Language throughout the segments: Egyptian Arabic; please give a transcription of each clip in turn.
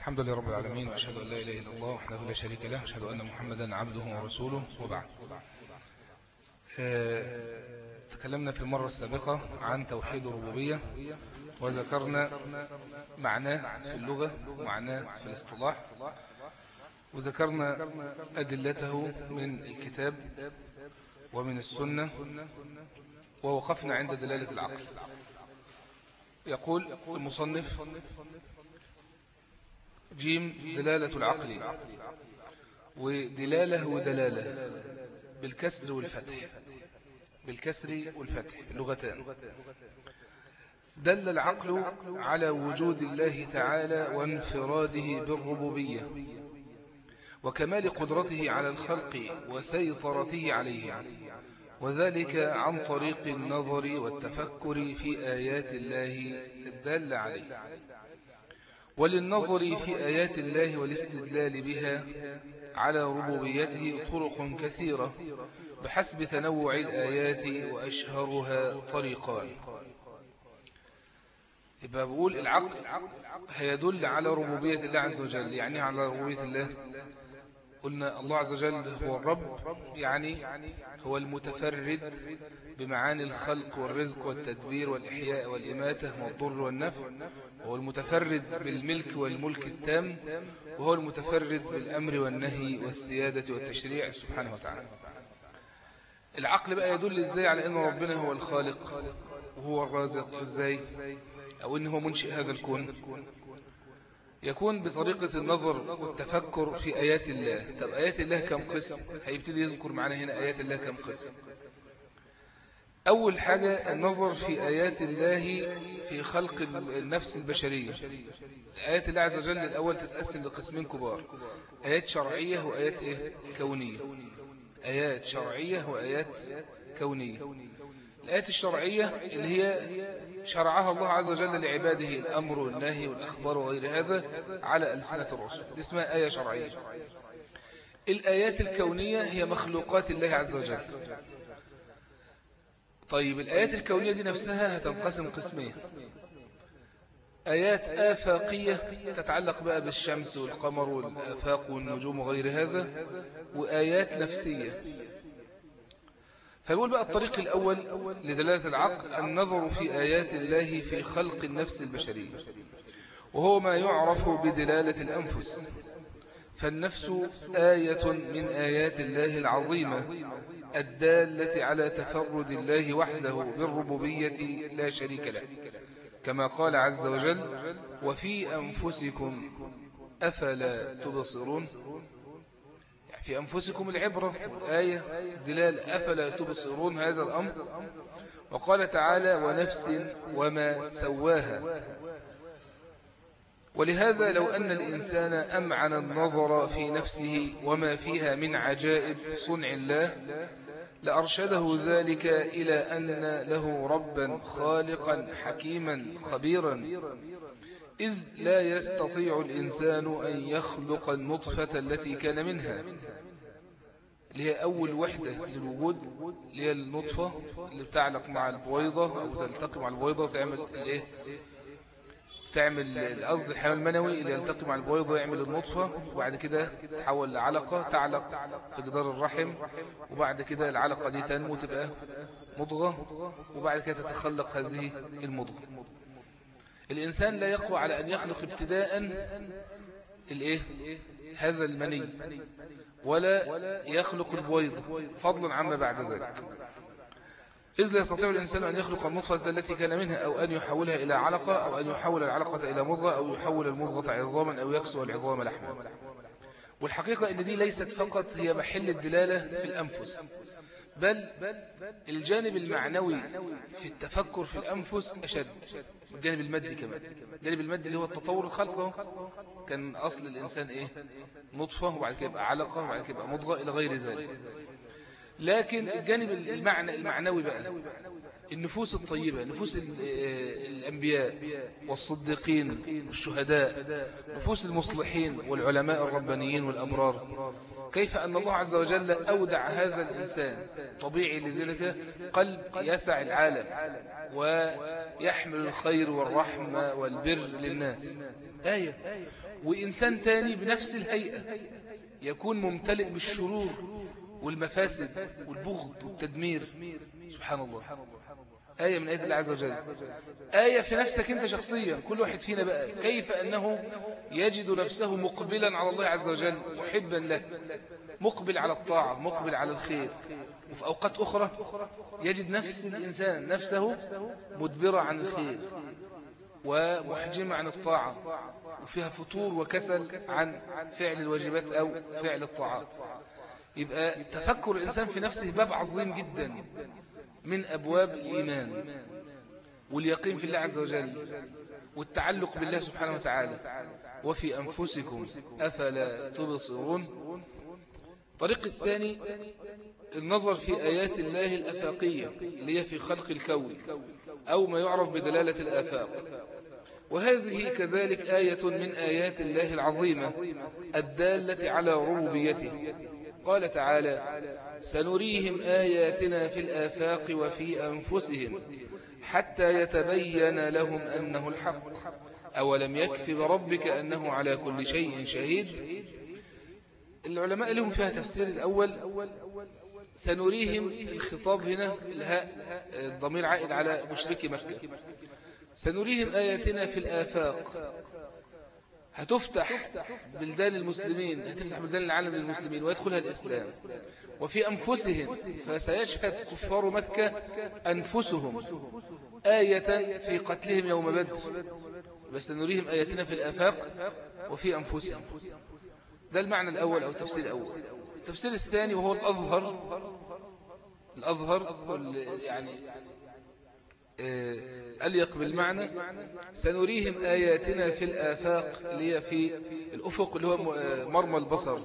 الحمد لله رب العالمين وأشهد أن لا إله إلا الله وحده لا شريك له وأشهد أن محمدا عبده ورسوله وبعد آه، تكلمنا في المرة السابقة عن توحيد الربوبية وذكرنا معناه في اللغة ومعناه في الاصطلاح وذكرنا أدلته من الكتاب ومن السنة ووقفنا عند دلالة العقل يقول المصنف جيم دلالة العقل ودلالة ودلالة بالكسر والفتح بالكسر والفتح لغتان دل العقل على وجود الله تعالى وانفراده بالربوبية وكمال قدرته على الخلق وسيطرته عليهم وذلك عن طريق النظر والتفكر في آيات الله الدال عليه وللنظر في آيات الله والاستدلال بها على ربوبيته طرق كثيرة بحسب تنوع الآيات وأشهرها طريقان يبقى بقول العقل هيدل على ربوبية الله عز وجل يعني على ربوبية الله قلنا الله عز وجل هو الرب يعني هو المتفرد بمعاني الخلق والرزق والتدبير والإحياء والإماتة والضر والنفع وهو المتفرد بالملك والملك التام وهو المتفرد بالأمر والنهي والسيادة والتشريع سبحانه وتعالى العقل بقى يدل ازاي على ان ربنا هو الخالق وهو الرازق ازاي او انه هو منشئ هذا الكون يكون بطريقة النظر والتفكر في آيات الله طب آيات الله كم قسم هيبتدي يذكر معنا هنا آيات الله كم قسم أول حاجة النظر في آيات الله في خلق النفس البشرية آيات الله عز وجل الأول تتقسم لقسمين كبار آيات شرعية وآيات إيه؟ كونية آيات شرعية وآيات كونية الآيات الشرعية اللي هي شرعها الله عز وجل لعباده الأمر والنهي والأخبار وغير هذا على ألسنة الرسل اسمها آية شرعية الآيات الكونية هي مخلوقات الله عز وجل طيب الآيات الكونية دي نفسها هتنقسم قسمين آيات آفاقية تتعلق بقى بالشمس والقمر والآفاق والنجوم وغير هذا وآيات نفسية فيقول بقى الطريق الأول لدلالة العقل النظر في آيات الله في خلق النفس البشرية وهو ما يعرف بدلالة الأنفس فالنفس آية من آيات الله العظيمة الدالة على تفرد الله وحده بالربوبية لا شريك له كما قال عز وجل وفي أنفسكم أفلا تبصرون يعني في أنفسكم العبرة آية دلال أفلا تبصرون هذا الأمر وقال تعالى ونفس وما سواها ولهذا لو أن الإنسان أمعن النظر في نفسه وما فيها من عجائب صنع الله لأرشده ذلك إلى أن له ربا خالقا حكيما خبيرا إذ لا يستطيع الإنسان أن يخلق النطفة التي كان منها اللي هي أول وحدة للوجود اللي هي النطفة اللي بتعلق مع البويضة أو تلتقي مع البويضة وتعمل الإيه تعمل القصد الحيوان المنوي اللي يلتقي مع البويضة يعمل النطفة وبعد كده تحول لعلقة تعلق في جدار الرحم وبعد كده العلقة دي تنمو تبقى مضغة وبعد كده تتخلق هذه المضغة الإنسان لا يقوى على أن يخلق ابتداء الإيه؟ هذا المني ولا يخلق البويضة فضلا عما بعد ذلك إذ لا يستطيع الإنسان أن يخلق النطفة التي كان منها أو أن يحولها إلى علقة أو أن يحول العلقة إلى مضغة أو يحول المضغة عظاما أو يكسو العظام لحما والحقيقة أن دي ليست فقط هي محل الدلالة في الأنفس بل الجانب المعنوي في التفكر في الأنفس أشد الجانب المادي كمان الجانب المادي اللي هو التطور الخلق كان أصل الإنسان إيه نطفة وبعد كده يبقى علقة وبعد كده يبقى مضغة إلى غير ذلك لكن الجانب المعنى المعنوي بقى النفوس الطيبة نفوس الأنبياء والصديقين والشهداء نفوس المصلحين والعلماء الربانيين والأبرار كيف أن الله عز وجل أودع هذا الإنسان طبيعي لذلك قلب يسع العالم ويحمل الخير والرحمة والبر للناس آية وإنسان تاني بنفس الهيئة يكون ممتلئ بالشرور والمفاسد والبغض والتدمير سبحان الله آية من آيات الله عز وجل آية في نفسك أنت شخصيا كل واحد فينا بقى كيف أنه يجد نفسه مقبلا على الله عز وجل محبا له مقبل على الطاعة مقبل على الخير وفي أوقات أخرى يجد نفس الإنسان نفسه مدبرة عن الخير ومحجمة عن الطاعة وفيها فتور وكسل عن فعل الواجبات أو فعل الطاعات يبقى تفكر الإنسان في نفسه باب عظيم جدا من أبواب الإيمان واليقين في الله عز وجل والتعلق بالله سبحانه وتعالى وفي أنفسكم أفلا تبصرون الطريق الثاني النظر في آيات الله الأفاقية اللي هي في خلق الكون أو ما يعرف بدلالة الآفاق وهذه كذلك آية من آيات الله العظيمة الدالة على ربوبيته قال تعالى سنريهم آياتنا في الآفاق وفي أنفسهم حتى يتبين لهم أنه الحق أولم يكف بربك أنه على كل شيء شهيد العلماء لهم فيها تفسير الأول سنريهم الخطاب هنا الهاء الضمير عائد على مشركي مكة سنريهم آياتنا في الآفاق هتفتح بلدان المسلمين هتفتح بلدان العالم للمسلمين ويدخلها الإسلام وفي أنفسهم فسيشهد كفار مكة أنفسهم آية في قتلهم يوم بدر بس نريهم آياتنا في الآفاق وفي أنفسهم ده المعنى الأول أو التفسير الأول التفسير الثاني وهو الأظهر الأظهر يعني آه، أليق بالمعنى سنريهم آياتنا في الآفاق اللي هي في الأفق اللي هو آه، مرمى البصر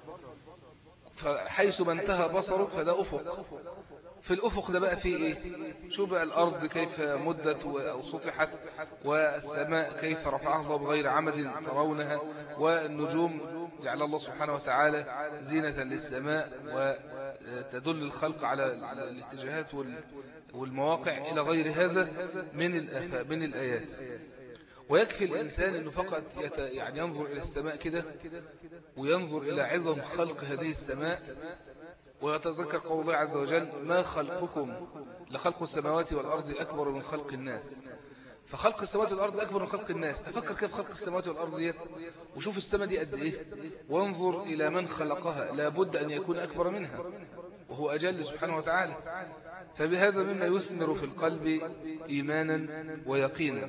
فحيث ما انتهى بصرك فده أفق في الأفق ده بقى فيه إيه شو بقى الأرض كيف مدت أو سطحت والسماء كيف رفعها الله بغير عمد ترونها والنجوم جعل الله سبحانه وتعالى زينة للسماء وتدل الخلق على الاتجاهات والمواقع إلى غير هذا من من الآيات ويكفي الإنسان أنه فقط يعني ينظر إلى السماء كده وينظر إلى عظم خلق هذه السماء ويتذكر قول الله عز وجل ما خلقكم لخلق السماوات والأرض أكبر من خلق الناس فخلق السماوات والأرض أكبر من خلق الناس تفكر كيف خلق السماوات والأرض ديت وشوف السماء دي قد إيه وانظر إلى من خلقها لابد أن يكون أكبر منها وهو أجل سبحانه وتعالى فبهذا مما يثمر في القلب إيمانا ويقينا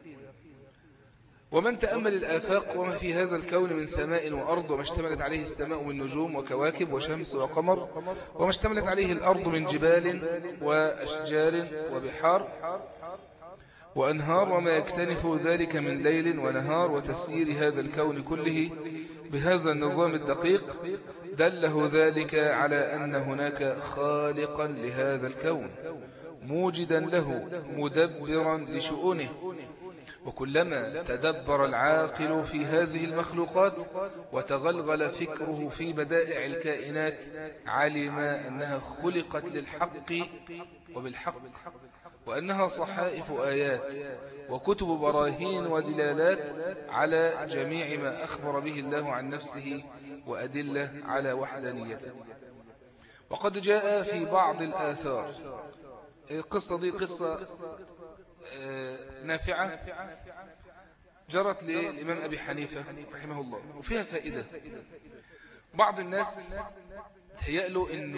ومن تأمل الآفاق وما في هذا الكون من سماء وأرض وما اشتملت عليه السماء من نجوم وكواكب وشمس وقمر وما اشتملت عليه الأرض من جبال وأشجار وبحار وأنهار وما يكتنف ذلك من ليل ونهار وتسيير هذا الكون كله بهذا النظام الدقيق دله ذلك على أن هناك خالقا لهذا الكون موجدا له مدبرا لشؤونه وكلما تدبر العاقل في هذه المخلوقات وتغلغل فكره في بدائع الكائنات علم أنها خلقت للحق وبالحق وأنها صحائف آيات وكتب براهين ودلالات على جميع ما أخبر به الله عن نفسه وأدلة على وحدانيته وقد جاء في بعض الآثار القصة دي قصة آه، نافعة جرت للإمام أبي حنيفة رحمه الله وفيها فائدة بعض الناس تهيأ أن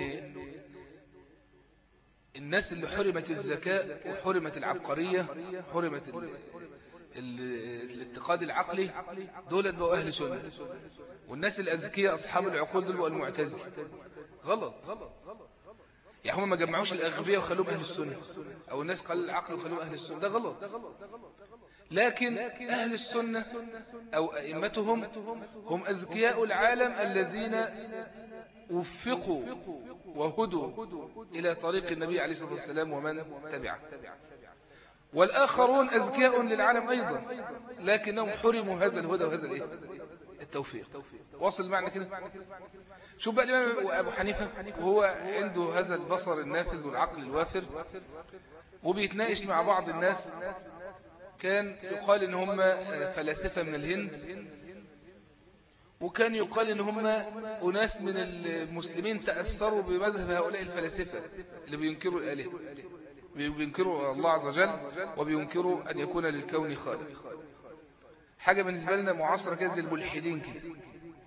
الناس اللي حرمت الذكاء وحرمت العبقرية حرمت الاتقاد العقلي دول بقوا أهل سنة والناس الأذكياء أصحاب العقول دول بقوا المعتزل غلط يعني هم ما جمعوش الأغبياء وخلوهم أهل السنة أو الناس قال العقل وخلوهم أهل السنة ده غلط لكن أهل السنة أو أئمتهم هم أذكياء العالم الذين وفقوا وهدوا إلى طريق النبي عليه الصلاة والسلام ومن تبعه والآخرون أذكياء للعالم أيضا لكنهم حرموا هذا الهدى وهذا الإيه؟ التوفيق واصل معنى كده شوف بقى الإمام أبو حنيفة وهو عنده هذا البصر النافذ والعقل الوافر وبيتناقش مع بعض الناس كان يقال إن هم فلاسفة من الهند وكان يقال إن هم أناس من المسلمين تأثروا بمذهب هؤلاء الفلاسفة اللي بينكروا الآلهة بينكروا الله عز وجل وبينكروا أن يكون للكون خالق حاجة بالنسبة لنا معاصرة كده زي الملحدين كده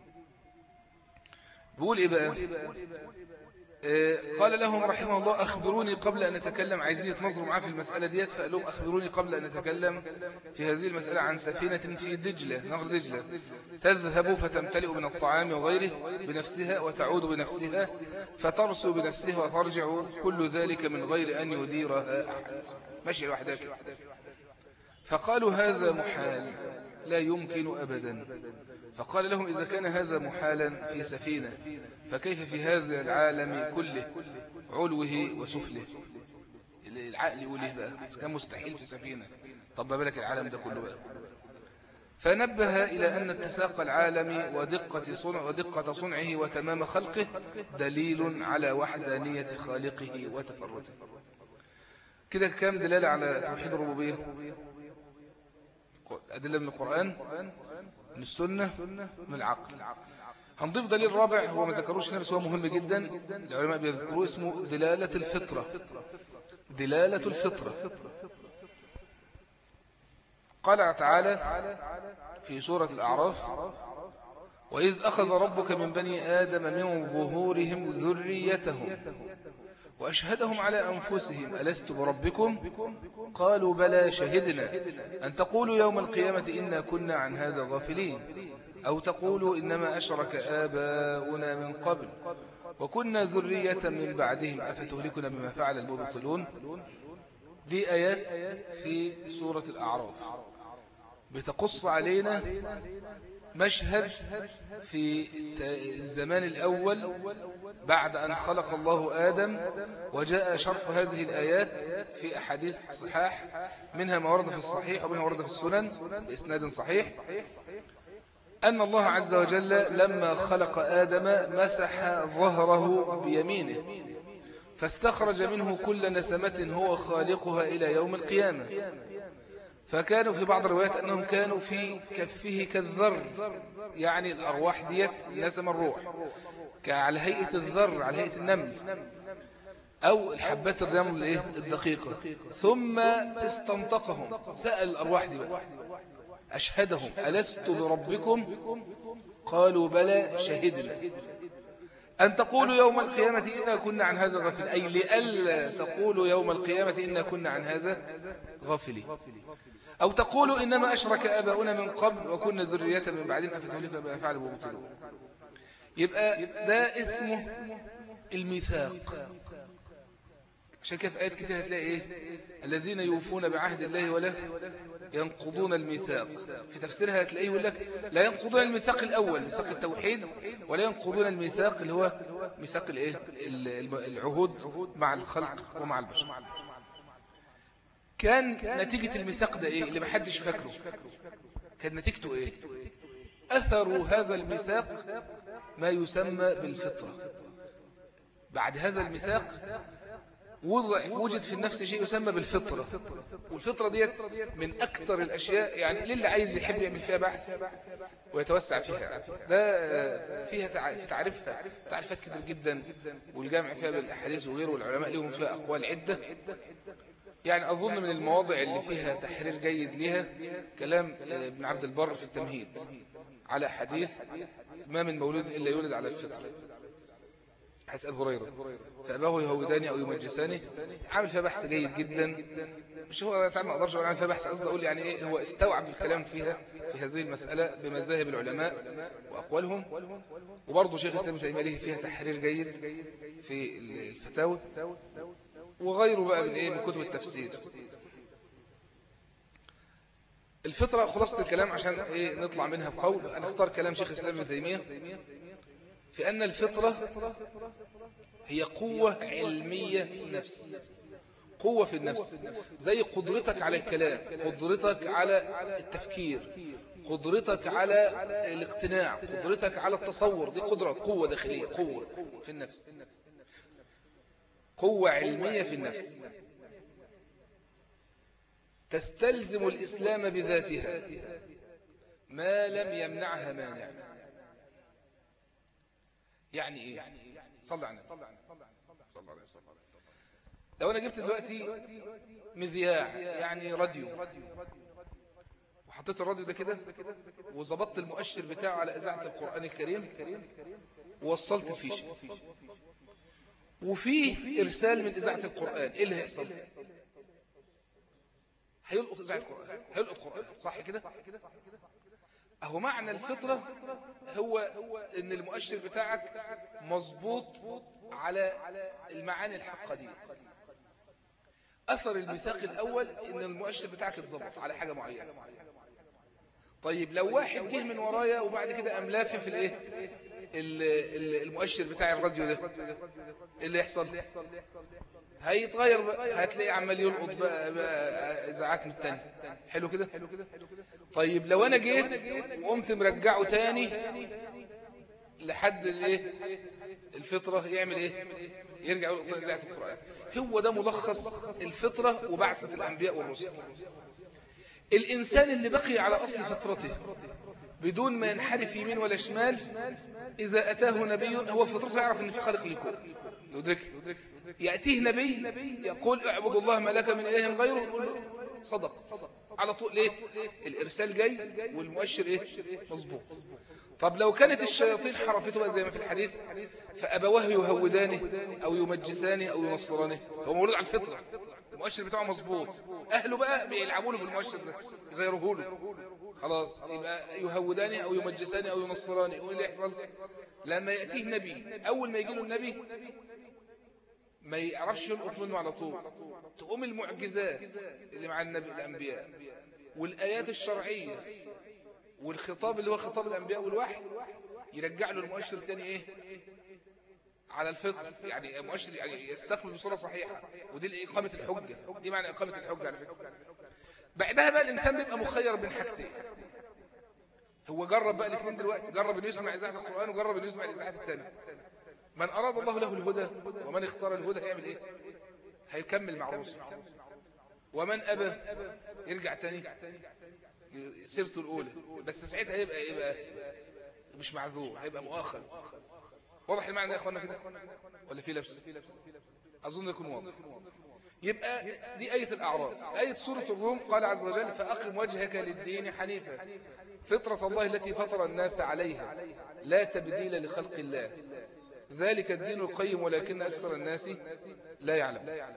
بيقول إيه بقى آه، قال لهم رحمه الله أخبروني قبل أن أتكلم عايزين يتنظروا معاه في المسألة ديت فقال لهم أخبروني قبل أن أتكلم في هذه المسألة عن سفينة في دجلة نهر دجلة تذهب فتمتلئ من الطعام وغيره بنفسها وتعود بنفسها فترسو بنفسها وترجع كل ذلك من غير أن يديرها أحد ماشي لوحدها كده فقالوا هذا محال لا يمكن أبدا فقال لهم إذا كان هذا محالا في سفينة فكيف في هذا العالم كله علوه وسفله العقل يقول إيه بقى كان مستحيل في سفينة طب بالك العالم ده كله بقى فنبه إلى أن اتساق العالم ودقة, صنع ودقة صنعه وتمام خلقه دليل على وحدانية خالقه وتفرده كده كام دلالة على توحيد الربوبية أدلة من القرآن من السنة من العقل هنضيف دليل رابع هو ما ذكروش هنا بس هو مهم جدا العلماء بيذكروه اسمه دلالة الفطرة دلالة الفطرة قال تعالى في سورة الأعراف وإذ أخذ ربك من بني آدم من ظهورهم ذريتهم وأشهدهم على أنفسهم ألست بربكم قالوا بلى شهدنا أن تقولوا يوم القيامة إنا كنا عن هذا غافلين أو تقولوا إنما أشرك آباؤنا من قبل وكنا ذرية من بعدهم أفتهلكنا بما فعل المبطلون دي آيات في سورة الأعراف بتقص علينا مشهد في الزمان الأول بعد أن خلق الله آدم وجاء شرح هذه الآيات في أحاديث صحاح منها ما ورد في الصحيح ومنها ورد في السنن بإسناد صحيح أن الله عز وجل لما خلق آدم مسح ظهره بيمينه فاستخرج منه كل نسمة هو خالقها إلى يوم القيامة فكانوا في بعض الروايات أنهم كانوا في كفه كالذر يعني الأرواح ديت نسم الروح على هيئة الذر على هيئة النمل أو الحبات الرمل إيه الدقيقة ثم استنطقهم سأل الأرواح دي بقى أشهدهم ألست بربكم قالوا بلى شهدنا أن تقولوا يوم القيامة إنا كنا عن هذا غافل أي لألا تقولوا يوم القيامة إنا كنا عن هذا غافلين أو تقولوا إنما أشرك آباؤنا من قبل وكنا ذرية من بعدهم أفتهلكنا بما فعلوا ومبطلون يبقى ده اسمه الميثاق عشان كده في آيات كتير هتلاقي إيه الذين يوفون بعهد الله ولا ينقضون الميثاق في تفسيرها هتلاقيه يقول لك لا ينقضون الميثاق الأول ميثاق التوحيد ولا ينقضون الميثاق اللي هو ميثاق الايه العهود مع الخلق ومع البشر كان نتيجة الميثاق ده ايه اللي محدش فاكره كان نتيجته ايه أثر هذا الميثاق ما يسمى بالفطرة بعد هذا الميثاق وضع وجد في النفس شيء يسمى بالفطرة والفطرة ديت من أكثر الأشياء يعني للي عايز يحب يعمل فيها بحث ويتوسع فيها ده فيها في تعريفها تعريفات كتير جدا والجامع فيها بالأحاديث وغيره والعلماء لهم فيها أقوال عدة يعني أظن من المواضع اللي فيها تحرير جيد لها كلام ابن عبد البر في التمهيد على حديث ما من مولود إلا يولد على الفطرة حسأل هريرة فأباه يهوداني أو يمجساني عامل فيها بحث جيد جدا مش هو تعالى ما أقدرش أقول عامل فيها بحث قصد أقول يعني إيه هو استوعب الكلام فيها في هذه المسألة بمذاهب العلماء وأقوالهم وبرضه شيخ الإسلام تيمية له فيها تحرير جيد في الفتاوى وغيره بقى من إيه من كتب التفسير الفطرة خلاصة الكلام عشان إيه نطلع منها بقول أنا اختار كلام شيخ الإسلام ابن تيمية في أن الفطرة هي قوة علمية في النفس قوة في النفس زي قدرتك على الكلام قدرتك على التفكير قدرتك على الاقتناع قدرتك على التصور دي قدرة قوة داخلية قوة في النفس قوة علمية في النفس تستلزم الإسلام بذاتها ما لم يمنعها مانع يعني إيه صلى على صلى الله عليه وسلم لو أنا جبت دلوقتي مذياع يعني راديو وحطيت الراديو ده كده وظبطت المؤشر بتاعه على إذاعة القرآن الكريم ووصلت الفيشة وفيه إرسال من إذاعة القرآن إيه اللي هيحصل هيلقط إذاعة القرآن هيلقط قرآن صح كده أهو معنى الفطرة هو إن المؤشر بتاعك مظبوط على المعاني الحقة دي أثر الميثاق الأول إن المؤشر بتاعك اتظبط على حاجة معينة طيب لو واحد جه من ورايا وبعد كده قام لافف في الايه المؤشر بتاع الراديو ده اللي يحصل هيتغير بقى هتلاقيه عمال يلقط بقى, بقى اذاعات من الثاني حلو كده طيب لو انا جيت وقمت مرجعه تاني لحد الايه الفطره يعمل ايه يرجع يلقط اذاعه القران هو ده ملخص الفطره وبعثه الانبياء والرسل الإنسان اللي بقي على أصل فطرته بدون ما ينحرف يمين ولا شمال إذا أتاه نبي هو فطرته يعرف أن في خالق لكل يدرك يأتيه نبي يقول اعبد الله ما لك من إله غيره يقول له صدق على طول ليه الإرسال جاي والمؤشر إيه مظبوط طب لو كانت الشياطين حرفته بقى زي ما في الحديث فأبواه يهودانه أو يمجسانه أو ينصرانه هو مولود على الفطرة المؤشر بتاعه مظبوط اهله بقى بيلعبوا له في المؤشر ده يغيروه له خلاص يبقى يهوداني او يمجساني او ينصراني وايه اللي يحصل لما ياتيه نبي اول ما يجي له النبي ما يعرفش يلقط منه على طول تقوم المعجزات اللي مع النبي الانبياء والايات الشرعيه والخطاب اللي هو خطاب الانبياء والوحي يرجع له المؤشر الثاني ايه على الفطر يعني مؤشر يعني يستقبل بصورة صحيحة ودي إقامة الحجة دي معنى إقامة الحجة على فكرة بعدها بقى الإنسان بيبقى مخير بين حاجتين هو جرب بقى الاثنين دلوقتي جرب انه يسمع إذاعة القرآن وجرب انه يسمع الإذاعات الثانية من أراد الله له الهدى ومن اختار الهدى هيعمل إيه هيكمل مع الرسل ومن أبى يرجع تاني سيرته الأولى بس ساعتها هيبقى يبقى مش معذور هيبقى مؤاخذ واضح المعنى ده يا اخوانا كده ولا في لبس اظن يكون واضح يبقى دي آية الأعراف آية سورة الروم قال عز وجل فأقم وجهك للدين حنيفا فطرة الله التي فطر الناس عليها لا تبديل لخلق الله ذلك الدين القيم ولكن أكثر الناس لا يعلم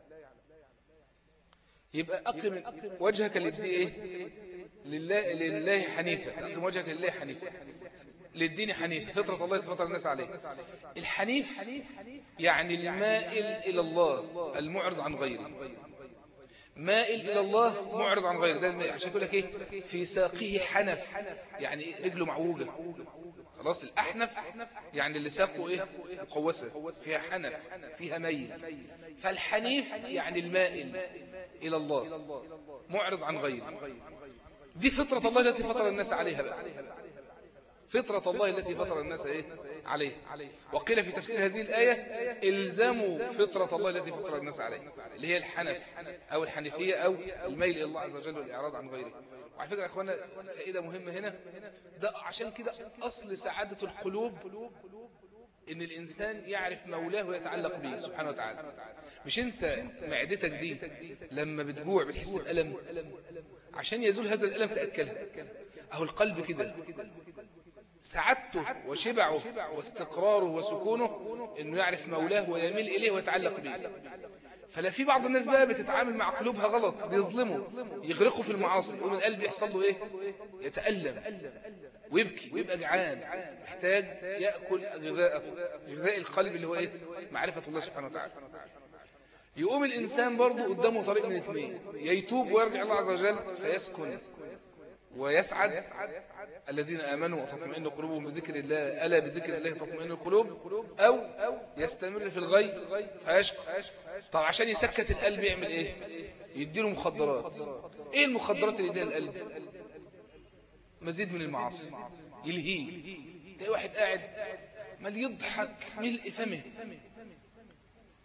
يبقى أقم وجهك للدين إيه؟ لله, لله حنيفا أقم وجهك لله حنيفا للدين حنيف فطرة الله فطر الناس عليه الحنيف يعني المائل إلى الله المعرض عن غيره مائل إلى الله معرض عن غيره ده عشان يقول لك إيه في ساقه حنف يعني رجله معوجة خلاص الأحنف يعني اللي ساقه إيه مقوسة فيها حنف فيها ميل فالحنيف يعني المائل إلى الله معرض عن غيره دي فطرة الله التي فطر الناس عليها بقى فطرة الله التي فطر الناس إيه؟ عليه وقيل في تفسير هذه الآية إلزموا فطرة الله التي فطر الناس عليه اللي هي الحنف أو الحنفية أو الميل إلى الله عز وجل والإعراض عن غيره وعلى فكرة يا أخوانا فائدة مهمة هنا ده عشان كده أصل سعادة القلوب إن الإنسان يعرف مولاه ويتعلق به سبحانه وتعالى مش أنت معدتك دي لما بتجوع بتحس بألم عشان يزول هذا الألم تأكلها أهو القلب كده سعادته وشبعه واستقراره وسكونه انه يعرف مولاه ويميل اليه ويتعلق به فلا في بعض الناس بقى بتتعامل مع قلوبها غلط بيظلموا يغرقوا في المعاصي ومن القلب يحصل له ايه يتألم ويبكي ويبقى جعان محتاج يأكل غذاءه غذاء القلب اللي هو ايه معرفة الله سبحانه وتعالى يقوم الإنسان برضه قدامه طريق من اثنين يتوب ويرجع الله عز وجل فيسكن ويسعد الذين آمنوا وتطمئن قلوبهم بذكر الله ألا بذكر الله تطمئن القلوب أو يستمر في الغي فيشقى طب عشان يسكت القلب يعمل إيه يديله مخدرات إيه المخدرات اللي يديها القلب مزيد من المعاصي يلهيه تلاقي واحد قاعد مال يضحك ملء فمه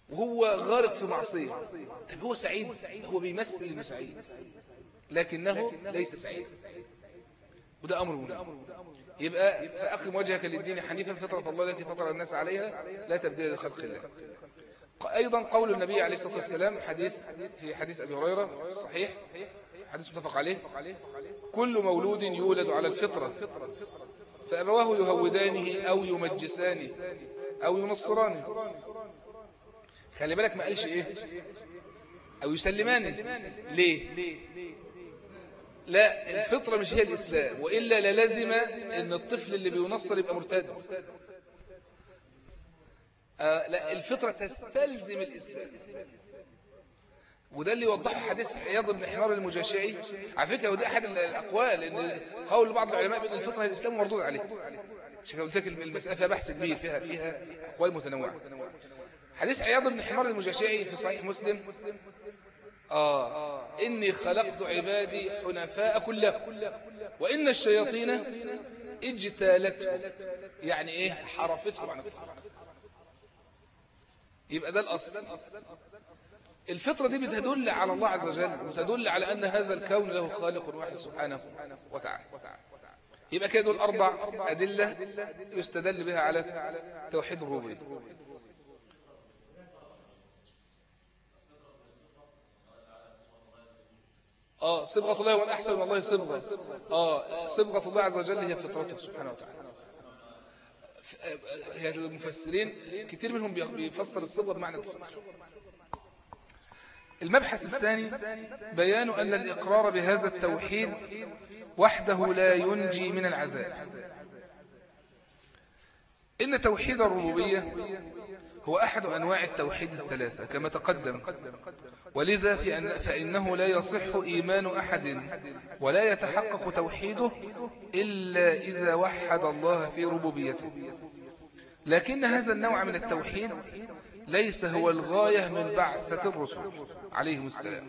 وهو غارق في معصية طب هو سعيد هو بيمثل انه سعيد لكنه ليس سعيد وده أمر مهم يبقى فأقم وجهك للدين حنيفا فطرة الله التي فطر الناس عليها لا تبديل لخلق الله أيضا قول النبي عليه الصلاة والسلام حديث في حديث أبي هريرة الصحيح حديث متفق عليه كل مولود يولد على الفطرة فأبواه يهودانه أو يمجسانه أو ينصرانه خلي بالك ما قالش إيه أو يسلمانه ليه لا الفطرة مش هي الإسلام وإلا للزم أن الطفل اللي بينصر يبقى مرتد آه لا الفطرة تستلزم الإسلام وده اللي يوضحه حديث عياض بن حمار المجاشعي على فكرة وده أحد الأقوال إن قول بعض العلماء بأن الفطرة هي الإسلام مردود عليه عشان قلت لك المسألة فيها بحث كبير فيها فيها أقوال متنوعة حديث عياض بن حمار المجاشعي في صحيح مسلم آه إني خلقت عبادي حنفاء كلهم وإن الشياطين اجتالته يعني إيه حرفته عن الطاعة يبقى ده الأصل الفطرة دي بتدل على الله عز وجل وتدل على أن هذا الكون له خالق واحد سبحانه وتعالى يبقى كده دول أربع أدلة يستدل بها على توحيد الربوبية آه صبغة الله وأن أحسن الله صبغة آه صبغة الله عز وجل هي فطرته سبحانه وتعالى هي المفسرين كتير منهم بيفسر الصبغة بمعنى الفطر المبحث الثاني بيان أن الإقرار بهذا التوحيد وحده لا ينجي من العذاب إن توحيد الربوبية هو أحد أنواع التوحيد الثلاثة كما تقدم ولذا في أن فإنه لا يصح إيمان أحد ولا يتحقق توحيده إلا إذا وحد الله في ربوبيته لكن هذا النوع من التوحيد ليس هو الغاية من بعثة الرسل عليهم السلام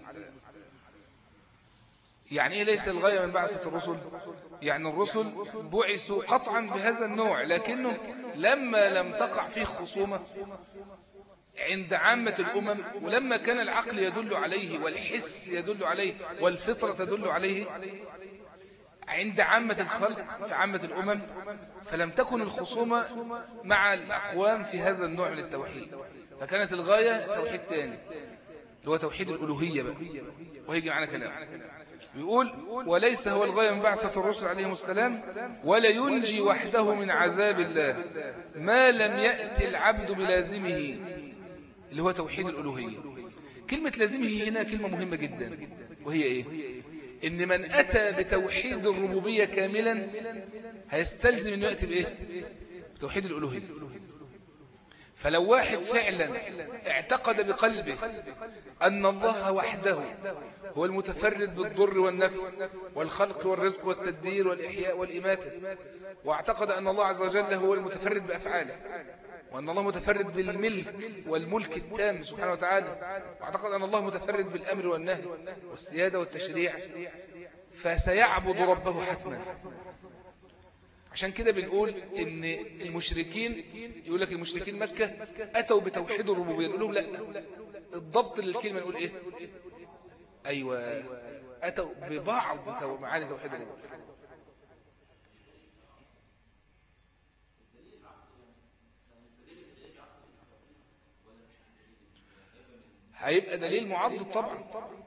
يعني إيه ليس الغاية من بعثة الرسل يعني الرسل بعثوا قطعا بهذا النوع لكنه لما لم تقع فيه خصومة عند عامة الأمم ولما كان العقل يدل عليه والحس يدل عليه والفطرة تدل عليه عند عامة الخلق في عامة الأمم فلم تكن الخصومة مع الأقوام في هذا النوع من التوحيد فكانت الغاية توحيد تاني اللي هو توحيد الألوهية بقى وهيجي معنا كلام يقول وليس هو الغاية من بعثة الرسل عليهم السلام ولا ينجي وحده من عذاب الله ما لم يأتي العبد بلازمه اللي هو توحيد الألوهية كلمة لازمه هنا كلمة مهمة جدا وهي إيه إن من أتى بتوحيد الربوبية كاملا هيستلزم أنه يأتي بإيه بتوحيد الألوهية فلو واحد فعلا اعتقد بقلبه أن الله وحده هو المتفرد بالضر والنفع والخلق والرزق والتدبير والإحياء والإماتة واعتقد أن الله عز وجل هو المتفرد بأفعاله وأن الله متفرد بالملك والملك التام سبحانه وتعالى واعتقد أن الله متفرد بالأمر والنهي والسيادة والتشريع فسيعبد ربه حتما عشان كده بنقول ان المشركين يقول لك المشركين مكة أتوا بتوحيد الربوبية نقول لهم لا الضبط للكلمة نقول ايه أيوة أتوا ببعض معاني توحيد الربوبية هيبقى دليل معضد طبعا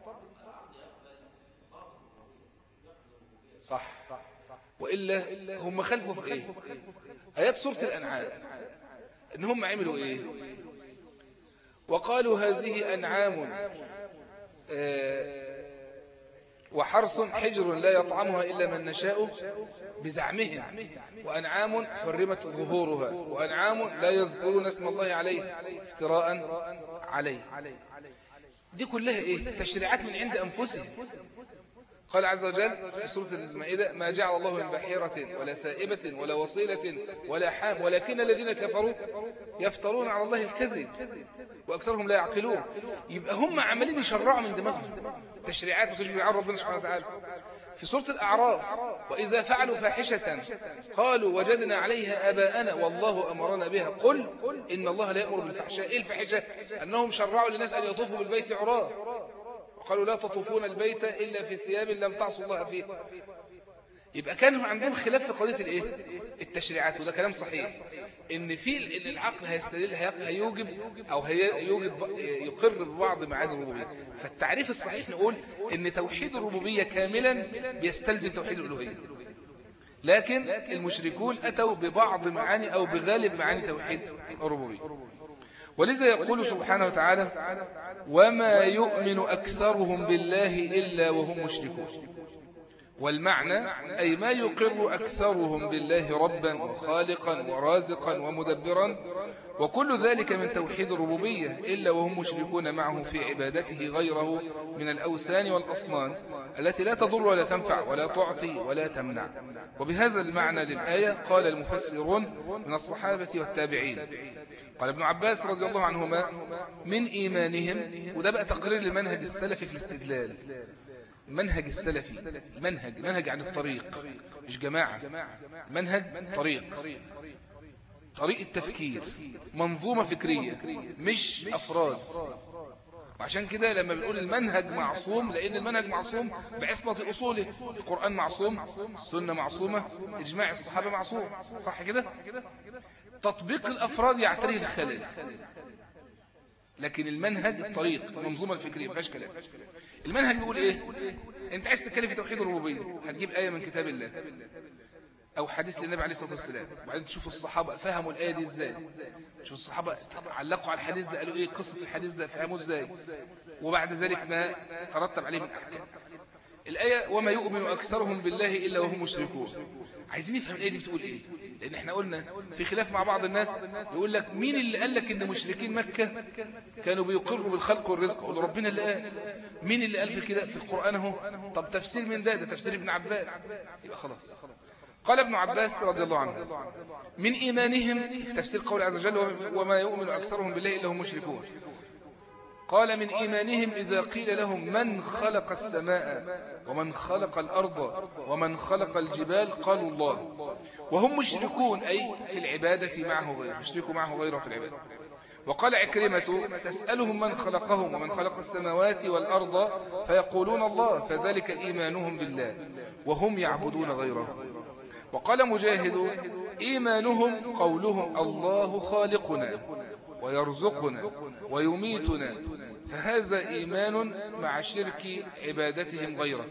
صح وإلا هم خلفوا في إيه آيات سورة الأنعام إن هم عملوا إيه وقالوا هذه أنعام آه وحرث حجر لا يطعمها إلا من نشاء بزعمهم وأنعام حرمت ظهورها وأنعام لا يذكرون اسم الله عليه افتراء عليه دي كلها إيه تشريعات من عند أنفسهم قال عز وجل في سورة المائدة ما جعل الله من بحيرة ولا سائبة ولا وصيلة ولا حام ولكن الذين كفروا يفترون على الله الكذب وأكثرهم لا يعقلون يبقى هم عمالين يشرعوا من دماغهم تشريعات ما تشبه عن ربنا سبحانه وتعالى في سورة الأعراف وإذا فعلوا فاحشة قالوا وجدنا عليها أباءنا والله أمرنا بها قل إن الله لا يأمر بالفحشاء إيه الفحشة أنهم شرعوا للناس أن يطوفوا بالبيت عراه وقالوا لا تطوفون البيت إلا في ثياب لم تعصوا الله فيه يبقى كانوا عندهم خلاف في قضية الايه التشريعات وده كلام صحيح ان في العقل هيستدل هيوجب او هيوجب يقر ببعض معاني الربوبيه فالتعريف الصحيح نقول ان توحيد الربوبيه كاملا بيستلزم توحيد الالوهيه لكن المشركون اتوا ببعض معاني او بغالب معاني توحيد الربوبيه ولذا يقول سبحانه وتعالى وما يؤمن أكثرهم بالله إلا وهم مشركون والمعنى أي ما يقر أكثرهم بالله ربا وخالقا ورازقا ومدبرا وكل ذلك من توحيد الربوبية إلا وهم مشركون معه في عبادته غيره من الأوثان والأصنام التي لا تضر ولا تنفع ولا تعطي ولا تمنع وبهذا المعنى للآية قال المفسرون من الصحابة والتابعين قال ابن عباس رضي الله عنهما من إيمانهم وده بقى تقرير لمنهج السلف في الاستدلال منهج السلفي منهج منهج عن الطريق مش جماعة منهج طريق طريق التفكير منظومة فكرية مش أفراد وعشان كده لما بنقول المنهج معصوم لأن المنهج معصوم بعصمة أصوله القرآن معصوم السنة معصومة إجماع الصحابة معصوم صح كده تطبيق الأفراد يعتريه الخلل لكن المنهج الطريق المنظومة الفكرية ما فيهاش كلام المنهج بيقول ايه انت عايز تتكلم في توحيد الربوبيه هتجيب ايه من كتاب الله او حديث للنبي عليه الصلاه والسلام وبعدين تشوف الصحابه فهموا الايه دي ازاي تشوف الصحابه علقوا على الحديث ده قالوا ايه قصه الحديث ده فهموه ازاي وبعد ذلك ما ترتب عليه من احكام الايه وما يؤمن اكثرهم بالله الا وهم مشركون عايزين نفهم الايه دي بتقول ايه لان احنا قلنا في خلاف مع بعض الناس يقول لك مين اللي قال لك ان مشركين مكة كانوا بيقروا بالخلق والرزق قولوا ربنا اللي قال مين اللي قال في كده في القرآن اهو طب تفسير من ده ده تفسير ابن عباس يبقى خلاص قال ابن عباس رضي الله عنه من إيمانهم في تفسير قول عز وجل وما يؤمن أكثرهم بالله إلا هم مشركون قال من إيمانهم إذا قيل لهم من خلق السماء ومن خلق الأرض ومن خلق الجبال قالوا الله وهم مشركون أي في العبادة معه غيره مشركوا معه غيره في العبادة وقال عكرمة تسألهم من خلقهم ومن خلق السماوات والأرض فيقولون الله فذلك إيمانهم بالله وهم يعبدون غيره وقال مجاهد إيمانهم قولهم الله خالقنا ويرزقنا ويميتنا فهذا إيمان مع شرك عبادتهم غيره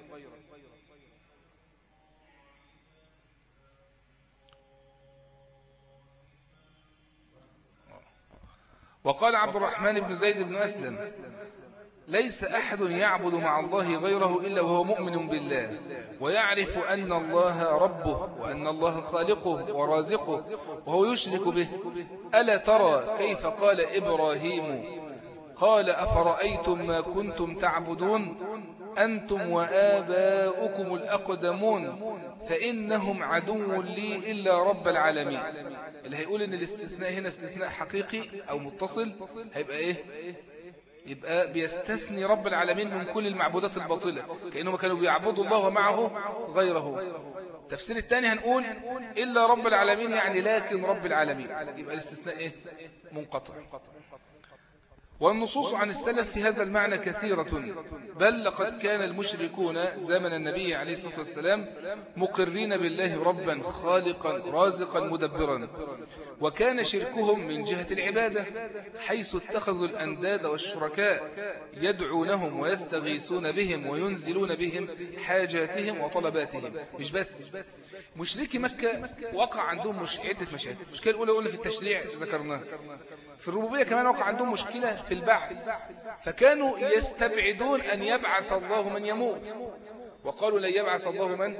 وقال عبد الرحمن بن زيد بن أسلم ليس أحد يعبد مع الله غيره إلا وهو مؤمن بالله ويعرف أن الله ربه وأن الله خالقه ورازقه وهو يشرك به ألا ترى كيف قال إبراهيم قال أفرأيتم ما كنتم تعبدون أنتم وآباؤكم الأقدمون فإنهم عدو لي إلا رب العالمين اللي هيقول إن الاستثناء هنا استثناء حقيقي أو متصل هيبقى إيه يبقى بيستثني رب العالمين من كل المعبودات الباطلة كأنهم كانوا بيعبدوا الله ومعه غيره التفسير الثاني هنقول إلا رب العالمين يعني لكن رب العالمين يبقى الاستثناء إيه منقطع والنصوص عن السلف في هذا المعنى كثيرة بل لقد كان المشركون زمن النبي عليه الصلاة والسلام مقرين بالله ربا خالقا رازقا مدبرا وكان شركهم من جهة العبادة حيث اتخذوا الأنداد والشركاء يدعونهم ويستغيثون بهم وينزلون بهم حاجاتهم وطلباتهم مش بس مشركي مكة وقع عندهم مش عدة مشاكل المشكلة الأولى قلنا في التشريع ذكرناها في الربوبية كمان وقع عندهم مشكلة في البعث فكانوا يستبعدون أن يبعث الله من يموت وقالوا لن يبعث الله من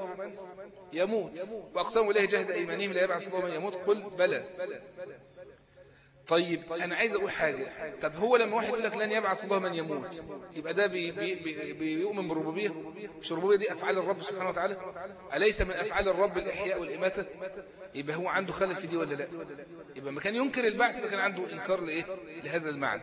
يموت وأقسموا الله جهد إيمانهم لا يبعث الله من يموت قل بلى طيب أنا عايز أقول حاجة طب هو لما واحد يقول لك لن يبعث الله من يموت يبقى ده بي بي بي بيؤمن بالربوبية مش الربوبية دي أفعال الرب سبحانه وتعالى أليس من أفعال الرب الإحياء والإماتة يبقى هو عنده خلل في دي ولا لا يبقى ما كان ينكر البعث كان عنده إنكار لإيه لهذا المعنى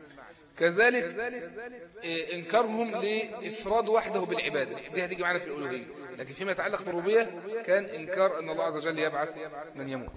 كذلك إيه، إنكارهم لإفراد وحده بالعبادة دي هتيجي معنا في الألوهية لكن فيما يتعلق بالربوبية كان إنكار أن الله عز وجل يبعث من يموت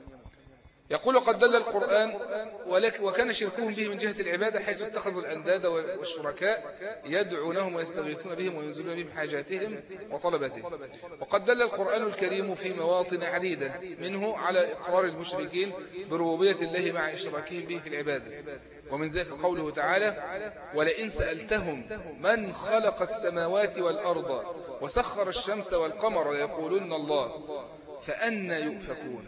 يقول قد دل القرآن ولك وكان شركهم به من جهة العبادة حيث اتخذوا الأنداد والشركاء يدعونهم ويستغيثون بهم وينزلون بهم حاجاتهم وطلباتهم وقد دل القرآن الكريم في مواطن عديدة منه على إقرار المشركين بربوبية الله مع إشراكهم به في العبادة ومن ذلك قوله تعالى ولئن سألتهم من خلق السماوات والأرض وسخر الشمس والقمر ليقولن الله فأنا يؤفكون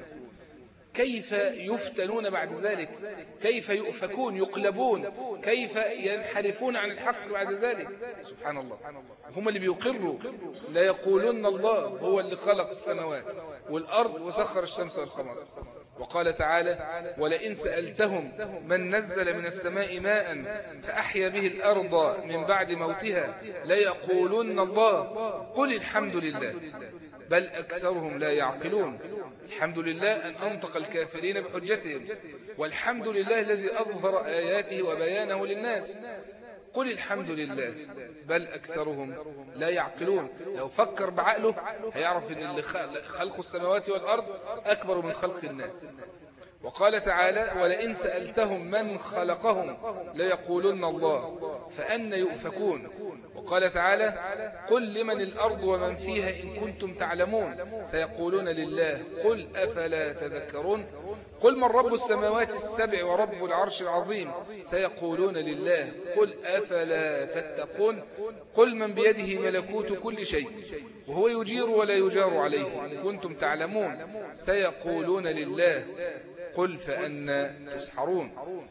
كيف يفتنون بعد ذلك كيف يؤفكون يقلبون كيف ينحرفون عن الحق بعد ذلك سبحان الله هم اللي بيقروا لا يقولون الله هو اللي خلق السماوات والأرض وسخر الشمس والقمر وقال تعالى ولئن سألتهم من نزل من السماء ماء فأحيا به الأرض من بعد موتها ليقولن الله قل الحمد لله بل أكثرهم لا يعقلون الحمد لله أن أنطق الكافرين بحجتهم والحمد لله الذي أظهر آياته وبيانه للناس قل الحمد لله بل أكثرهم لا يعقلون لو فكر بعقله هيعرف أن اللي خلق السماوات والأرض أكبر من خلق الناس وقال تعالى ولئن سألتهم من خلقهم ليقولن الله فأن يؤفكون وقال تعالى قل لمن الأرض ومن فيها إن كنتم تعلمون سيقولون لله قل أفلا تذكرون قل من رب السماوات السبع ورب العرش العظيم سيقولون لله قل أفلا تتقون قل من بيده ملكوت كل شيء وهو يجير ولا يجار عليه إن كنتم تعلمون سيقولون لله قل فأنا تسحرون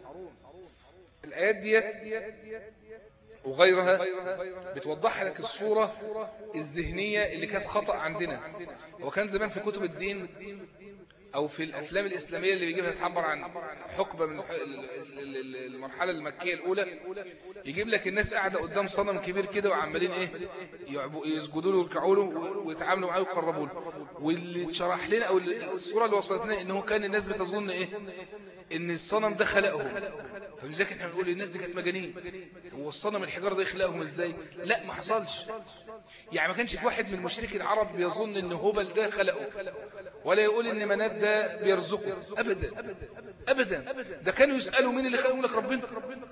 الآيات ديت وغيرها بتوضح لك الصورة الذهنية اللي كانت خطأ عندنا وكان زمان في كتب الدين أو في الأفلام الإسلامية اللي بيجيبها تعبر عن حقبة من المرحلة المكية الأولى يجيب لك الناس قاعدة قدام صنم كبير كده وعمالين إيه يسجدوا له ويركعوا له ويتعاملوا معاه ويقربوا له واللي اتشرح لنا أو الصورة اللي وصلتنا إن هو كان الناس بتظن إيه إن الصنم ده خلقهم فلذلك احنا بنقول الناس دي كانت مجانين هو الصنم الحجار ده يخلقهم ازاي لا ما حصلش يعني ما كانش في واحد من المشركين العرب بيظن ان هبل ده خلقه ولا يقول ان منات ده بيرزقه ابدا ابدا ده كانوا يسالوا مين اللي خلقهم لك ربنا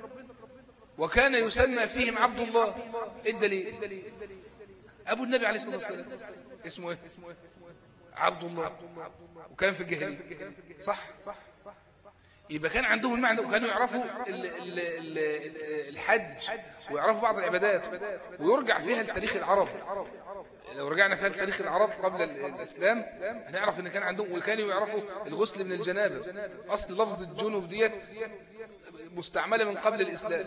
وكان يسمى فيهم عبد الله ايه الدليل ابو النبي عليه الصلاه والسلام اسمه ايه عبد الله وكان في الجاهليه صح يبقى كان عندهم المعنى وكانوا يعرفوا الحج ويعرفوا بعض العبادات ويرجع فيها لتاريخ العرب لو رجعنا فيها لتاريخ العرب قبل الإسلام هنعرف ان كان عندهم وكانوا يعرفوا الغسل من الجنابة أصل لفظ الجنوب ديت مستعملة من قبل الإسلام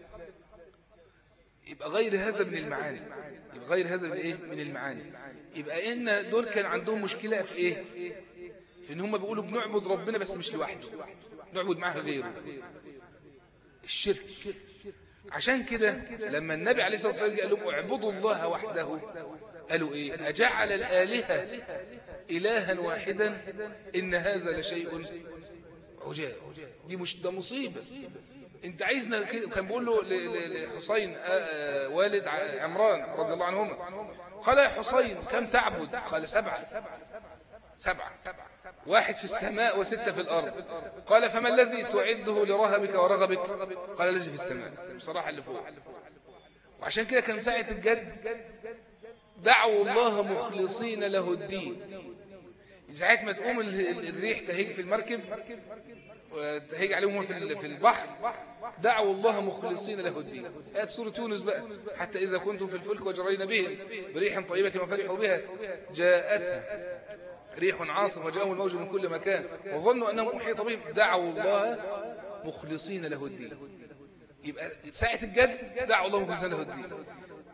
يبقى غير هذا من المعاني يبقى غير هذا من إيه؟ من المعاني يبقى إن دول كان عندهم مشكلة في إيه في إن هم بيقولوا بنعبد ربنا بس مش لوحده نعبد معها غيره الشرك عشان كده لما النبي عليه الصلاة والسلام قال لهم اعبدوا الله وحده قالوا ايه أجعل الآلهة إلها واحدا إن هذا لشيء عجاب دي مش ده مصيبة انت عايزنا كان بيقول له لحسين والد عمران رضي الله عنهما قال يا حسين كم تعبد قال سبعة سبعة واحد في السماء وستة في الأرض قال فما الذي تعده لرهبك ورغبك قال الذي في السماء بصراحة اللي فوق وعشان كده كان ساعة الجد دعوا الله مخلصين له الدين ساعة ما تقوم الريح تهيج في المركب وتهيج عليهم في البحر دعوا الله مخلصين له الدين آيات سورة يونس بقى حتى إذا كنتم في الفلك وجرينا بهم بريح طيبة وفرحوا بها جاءتها ريح عاصف وجاءهم الموج من كل مكان وظنوا أنهم أحيط بهم دعوا الله مخلصين له الدين يبقى ساعة الجد دعوا الله مخلصين له الدين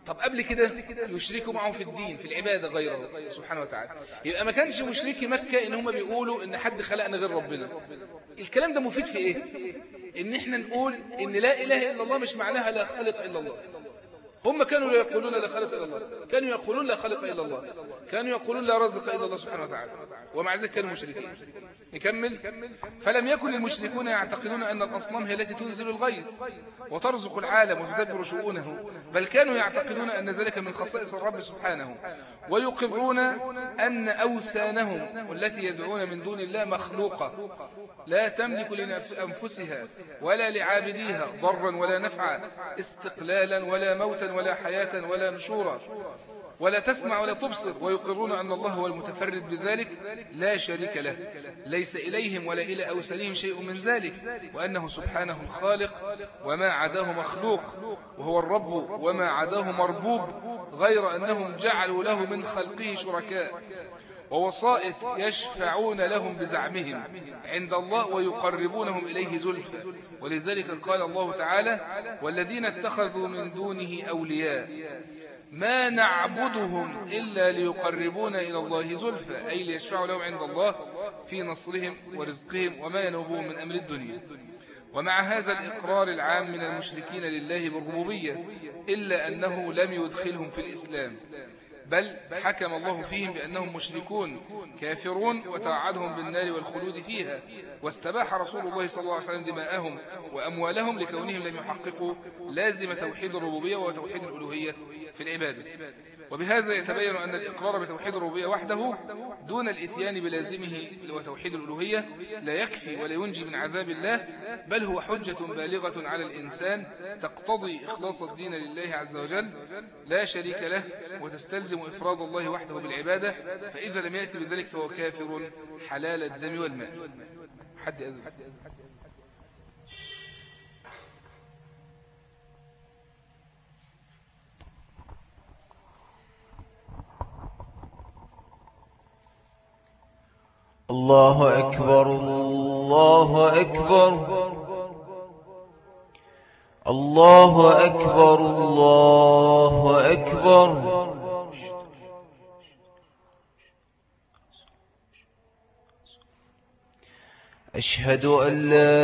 طب قبل كده يشركوا معه في الدين في العبادة غيره سبحانه وتعالى يبقى ما كانش مشركي مكة ان هم بيقولوا ان حد خلقنا غير ربنا الكلام ده مفيد في ايه ان احنا نقول ان لا اله الا الله مش معناها لا خالق الا الله هم كانوا لا يقولون لا خالق إلا الله كانوا يقولون لا خالق إلا الله كانوا يقولون لا رزق إلا الله سبحانه وتعالى ومع ذلك كانوا مشركين نكمل فلم يكن المشركون يعتقدون أن الأصنام هي التي تنزل الغيث وترزق العالم وتدبر شؤونه بل كانوا يعتقدون أن ذلك من خصائص الرب سبحانه ويقرون أن أوثانهم والتي يدعون من دون الله مخلوقة لا تملك لأنفسها ولا لعابديها ضرا ولا نفعا استقلالا ولا موتا ولا حياة ولا نشورا ولا تسمع ولا تبصر ويقرون أن الله هو المتفرد بذلك لا شريك له ليس إليهم ولا إلى أوثانهم شيء من ذلك وأنه سبحانه الخالق وما عداه مخلوق وهو الرب وما عداه مربوب غير أنهم جعلوا له من خلقه شركاء ووسائط يشفعون لهم بزعمهم عند الله ويقربونهم إليه زلفى ولذلك قال الله تعالى والذين اتخذوا من دونه أولياء ما نعبدهم إلا ليقربونا إلى الله زلفى أي ليشفعوا لهم عند الله في نصرهم ورزقهم وما ينوبهم من أمر الدنيا ومع هذا الإقرار العام من المشركين لله بالربوبية إلا أنه لم يدخلهم في الإسلام بل حكم الله فيهم بأنهم مشركون كافرون وتوعدهم بالنار والخلود فيها واستباح رسول الله صلى الله عليه وسلم دماءهم وأموالهم لكونهم لم يحققوا لازم توحيد الربوبية وتوحيد الألوهية في العبادة وبهذا يتبين أن الإقرار بتوحيد الربوبية وحده دون الإتيان بلازمه وتوحيد الألوهية لا يكفي ولا ينجي من عذاب الله بل هو حجة بالغة على الإنسان تقتضي إخلاص الدين لله عز وجل لا شريك له وتستلزم إفراد الله وحده بالعبادة فإذا لم يأتي بذلك فهو كافر حلال الدم والمال حد أزل الله أكبر الله أكبر الله أكبر الله أكبر أشهد أن لا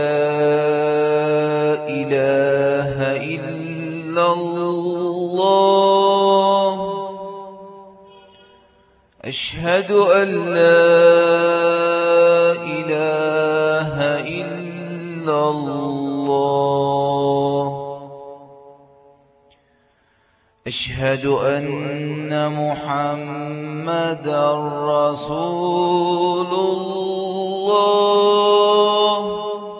إله إلا الله أشهد أن لا أشهد أن محمد رسول الله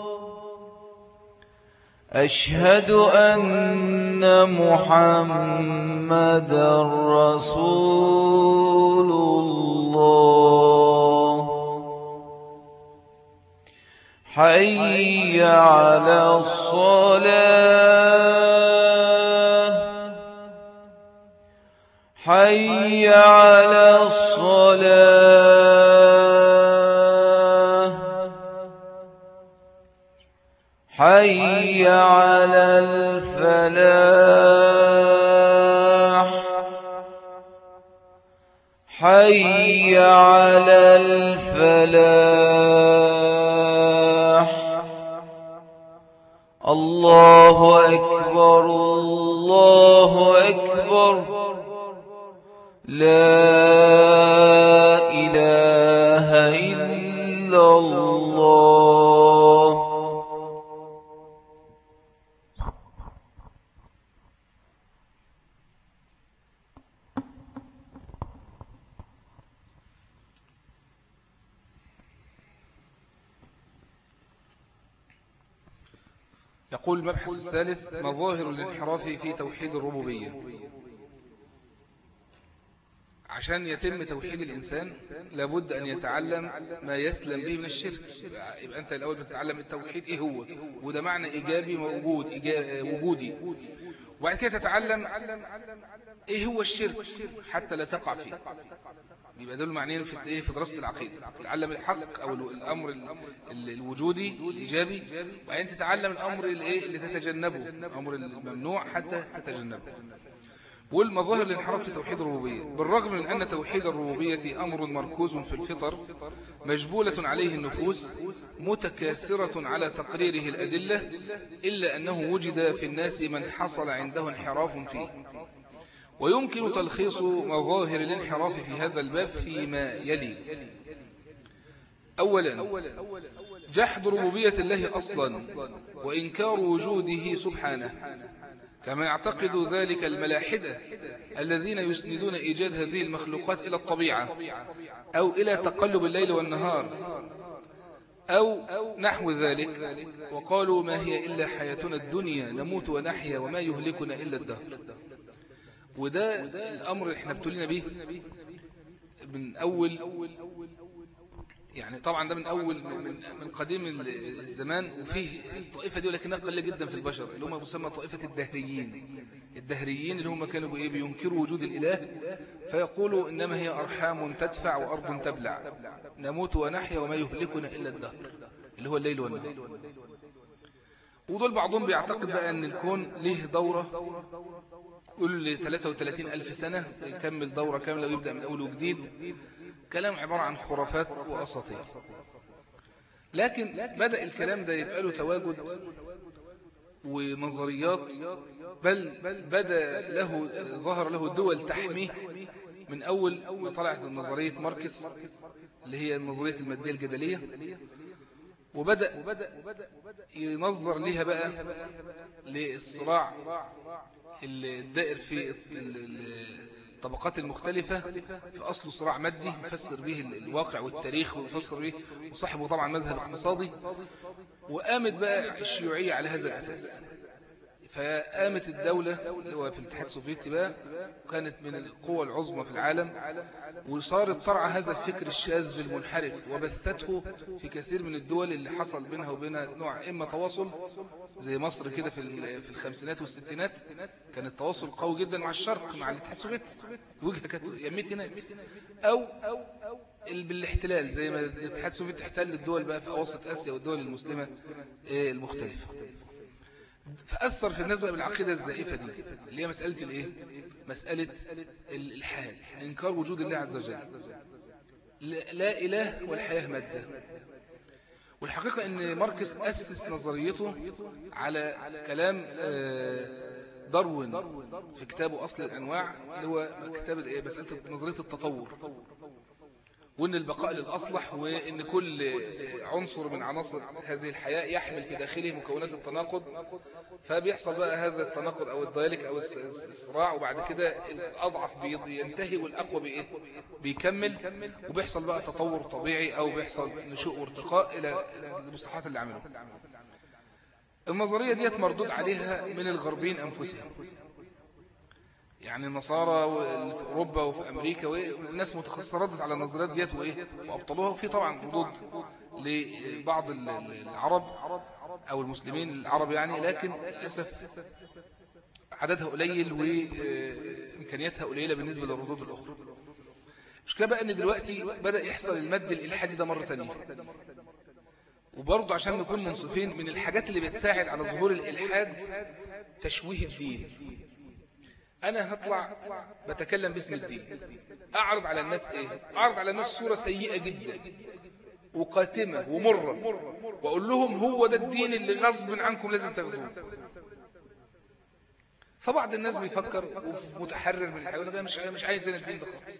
أشهد أن محمد رسول الله حي على الصلاة حي على الصلاة حي على الفلاح حي على الفلاح الله أكبر الله أكبر لا إله إلا الله يقول المبحث الثالث مظاهر الانحراف في توحيد الربوبية عشان يتم توحيد الإنسان لابد أن يتعلم ما يسلم به من الشرك يبقى أنت الأول بتتعلم التوحيد إيه هو وده معنى إيجابي موجود وجودي وبعد كده تتعلم إيه هو الشرك حتى لا تقع فيه يبقى دول معنيين في ايه في دراسه العقيده تتعلم الحق او الامر الوجودي الايجابي وبعدين تتعلم الامر الايه اللي تتجنبه الامر الممنوع حتى تتجنبه والمظاهر الانحراف في توحيد الربوبية بالرغم من أن توحيد الربوبية أمر مركوز في الفطر مجبولة عليه النفوس متكاثرة على تقريره الأدلة إلا أنه وجد في الناس من حصل عنده انحراف فيه ويمكن تلخيص مظاهر الانحراف في هذا الباب فيما يلي أولا جحد ربوبية الله أصلا وإنكار وجوده سبحانه كما يعتقد ذلك الملاحدة الذين يسندون إيجاد هذه المخلوقات إلى الطبيعة أو إلى تقلب الليل والنهار أو نحو ذلك وقالوا ما هي إلا حياتنا الدنيا نموت ونحيا وما يهلكنا إلا الدهر وده الأمر احنا ابتلينا به من أول يعني طبعا ده من أول من, من قديم الزمان وفيه الطائفة دي ولكنها قليلة جدا في البشر اللي هم يسمى طائفة الدهريين الدهريين اللي هم كانوا بإيه بينكروا وجود الإله فيقولوا إنما هي أرحام تدفع وأرض تبلع نموت ونحيا وما يهلكنا إلا الدهر اللي هو الليل والنهار ودول بعضهم بيعتقد بقى أن الكون له دورة كل 33 ألف سنة يكمل دورة كاملة ويبدأ من أول وجديد كلام عبارة عن خرافات وأساطير لكن بدأ الكلام ده يبقى له تواجد ونظريات بل بدأ له ظهر له دول تحميه من أول ما طلعت نظرية ماركس اللي هي نظرية المادية الجدلية وبدأ ينظر لها بقى للصراع الدائر في الطبقات المختلفة في أصله صراع مادي يفسر به الواقع والتاريخ ويفسر به وصاحبه طبعا مذهب اقتصادي وقامت بقى الشيوعية على هذا الأساس فقامت الدولة اللي هو في الاتحاد السوفيتي بقى وكانت من القوى العظمى في العالم وصارت ترعى هذا الفكر الشاذ المنحرف وبثته في كثير من الدول اللي حصل بينها وبينها نوع إما تواصل زي مصر كده في في الخمسينات والستينات كان التواصل قوي جدا مع الشرق مع الاتحاد السوفيتي وجهه كانت يميت هناك أو بالاحتلال زي ما الاتحاد السوفيتي احتل الدول بقى في أوسط آسيا والدول المسلمة المختلفة فأثر في الناس بقى بالعقيدة الزائفة دي اللي هي مسألة الايه مسألة الحال إنكار وجود الله عز وجل لا إله والحياة مادة والحقيقة أن ماركس أسس نظريته على كلام داروين في كتابه أصل الأنواع اللي هو كتاب مسألة نظرية التطور وأن البقاء للأصلح وأن كل عنصر من عناصر هذه الحياة يحمل في داخله مكونات التناقض فبيحصل بقى هذا التناقض أو الضيالك أو الصراع وبعد كده الأضعف بينتهي والأقوى بإيه؟ بيكمل وبيحصل بقى تطور طبيعي أو بيحصل نشوء وارتقاء إلى المصطلحات اللي عملوها النظرية ديت مردود عليها من الغربيين أنفسهم يعني النصارى في أوروبا وفي أمريكا والناس متخصصة ردت على النظريات ديت وإيه وأبطلوها وفي طبعا ردود لبعض العرب أو المسلمين العرب يعني لكن للأسف عددها قليل وإمكانياتها قليلة بالنسبة للردود الأخرى مش كده بقى أن دلوقتي بدأ يحصل المد الإلحادي ده مرة تانية وبرضه عشان نكون منصفين من الحاجات اللي بتساعد على ظهور الإلحاد تشويه الدين أنا هطلع بتكلم باسم الدين أعرض على الناس إيه أعرض على الناس صورة سيئة جدا وقاتمة ومرة وأقول لهم هو ده الدين اللي غصب عنكم لازم تاخدوه فبعض الناس بيفكر ومتحرر من الحيوان ده مش مش عايز انا الدين ده خالص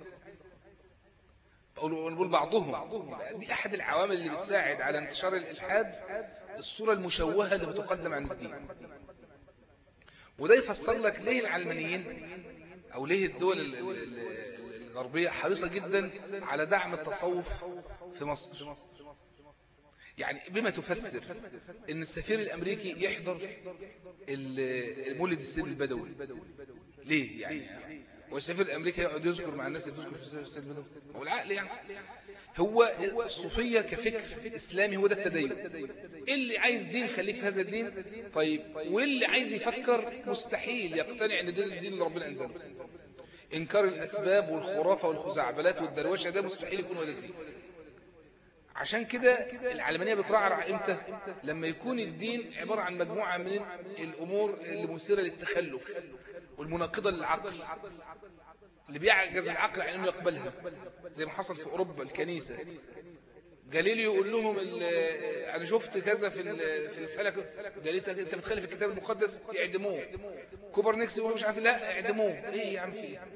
بقول بعضهم دي أحد العوامل اللي بتساعد على انتشار الإلحاد الصورة المشوهة اللي بتقدم عن الدين وده يفسر لك ليه العلمانيين أو ليه الدول الغربية حريصة جدا على دعم التصوف في مصر يعني بما تفسر ان السفير الامريكي يحضر مولد السيد البدوي ليه يعني والسفير الامريكي يقعد يذكر مع الناس اللي بتذكر في السيد البدوي هو العقل يعني هو الصوفية كفكر إسلامي هو ده التدين اللي عايز دين خليك في هذا الدين طيب واللي عايز يفكر مستحيل يقتنع ان ده الدين اللي ربنا أنزله إنكار الأسباب والخرافة والخزعبلات والدروشة ده مستحيل يكون هو ده الدين عشان كده العلمانية بترعرع امتى لما يكون الدين عبارة عن مجموعة من الأمور اللي مثيرة للتخلف والمناقضة للعقل اللي بيعجز العقل عن انه يقبلها زي ما حصل في اوروبا الكنيسة جاليليو يقول لهم ال- انا شفت كذا في ال- في الفلك جاليليو انت بتخالف الكتاب المقدس يعدموه كوبرنيكس يقول مش عارف لا اعدموه ايه يا عم في ايه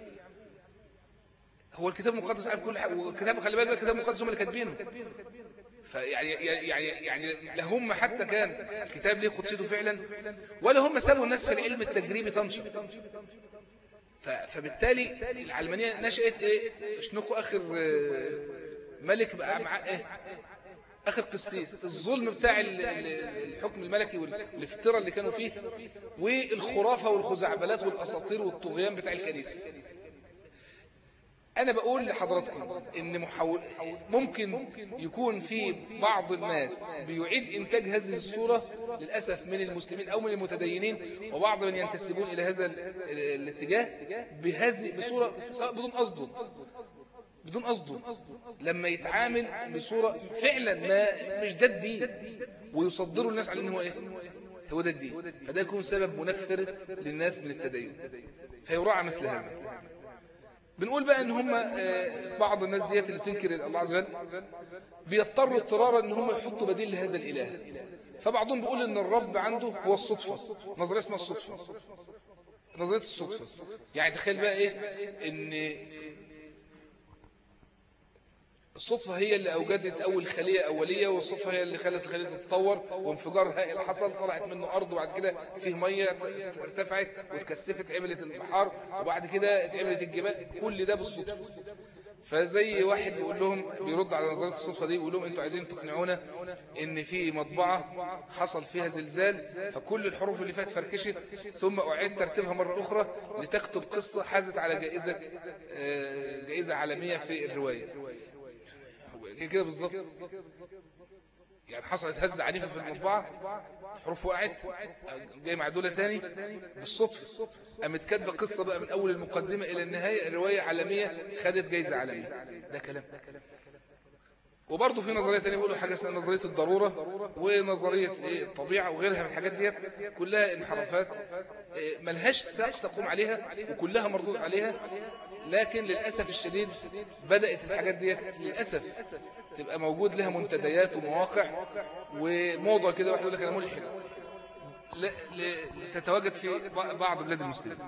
هو الكتاب المقدس عارف كل حاجه والكتاب خلي بالك الكتاب المقدس هم اللي كاتبينه فيعني يعني يعني لا هم حتى كان الكتاب ليه قدسيته فعلا ولا هم سابوا الناس في العلم التجريبي تنشط ف- فبالتالي العلمانية نشأت ايه شنوخو اخر آه، ملك بقى معاه ايه اخر قسيس الظلم بتاع ال- ال- الحكم الملكي والافتراء اللي كانوا فيه والخرافة والخزعبلات والاساطير والطغيان بتاع الكنيسة أنا بقول لحضراتكم إن محاول ممكن يكون في بعض الناس بيعيد إنتاج هذه الصورة للأسف من المسلمين أو من المتدينين وبعض من ينتسبون إلى هذا ال- ال- الاتجاه بهذه بصورة سواء بدون قصده بدون قصده لما يتعامل بصورة فعلا ما مش ده الدين ويصدروا الناس على إن هو إيه هو ده الدين فده يكون سبب منفر للناس من التدين فيراعى مثل هذا بنقول بقى ان هم آه، بعض الناس ديت اللي تنكر الله عز وجل بيضطروا اضطرارا ان هم يحطوا بديل لهذا الاله فبعضهم بيقول ان الرب عنده هو الصدفه نظريه اسمها الصدفه نظريه الصدفه يعني تخيل بقى ايه ان الصدفة هي اللي أوجدت أول خلية أولية والصدفة هي اللي خلت الخلية تتطور وانفجار هائل حصل طلعت منه أرض وبعد كده فيه مية ت- ارتفعت واتكثفت عملت البحار وبعد كده اتعملت الجبال كل ده بالصدفة فزي واحد بيقول لهم بيرد على نظرية الصدفة دي بيقول لهم انتوا عايزين تقنعونا ان في مطبعة حصل فيها زلزال فكل الحروف اللي فات فركشت ثم أعيد ترتيبها مرة أخرى لتكتب قصة حازت على جائزة آه، جائزة عالمية في الرواية هي كده بالظبط يعني حصلت هزة عنيفة في المطبعة حروف وقعت جاي معدولة تاني بالصدفة قامت كاتبة قصة بقى من أول المقدمة إلى النهاية رواية عالمية خدت جايزة عالمية ده كلام وبرضه في نظرية تانية بيقولوا حاجة اسمها نظرية الضرورة ونظرية إيه الطبيعة وغيرها من الحاجات ديت كلها انحرافات إيه ملهاش ساق تقوم عليها وكلها مردود عليها لكن للأسف الشديد بدأت الحاجات ديت للأسف تبقى موجود لها منتديات ومواقع وموضة كده واحد يقول لك أنا ملحد ل- ل- تتواجد في بعض بلاد المسلمين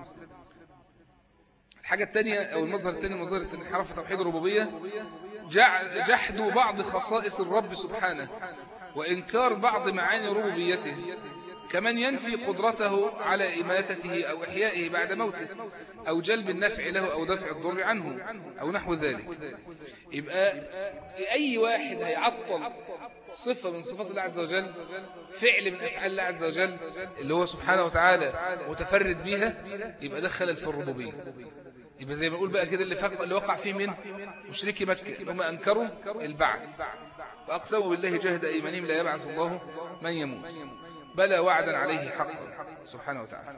الحاجة الثانية أو المظهر الثاني مظهر انحراف توحيد الربوبية جع- جحد بعض خصائص الرب سبحانه وإنكار بعض معاني ربوبيته كمن ينفي قدرته على إماتته أو إحيائه بعد موته أو جلب النفع له أو دفع الضر عنه أو نحو ذلك يبقى أي واحد هيعطل صفة من صفات الله عز وجل فعل من أفعال الله عز وجل اللي هو سبحانه وتعالى متفرد بيها يبقى ده خلل في الربوبية يبقى زي ما نقول بقى كده اللي, فق... اللي وقع فيه من مشركي مكة هم أنكروا البعث وأقسموا بالله جهد أيمانهم لا يبعث الله من يموت بلى وعدا عليه حقا سبحانه وتعالى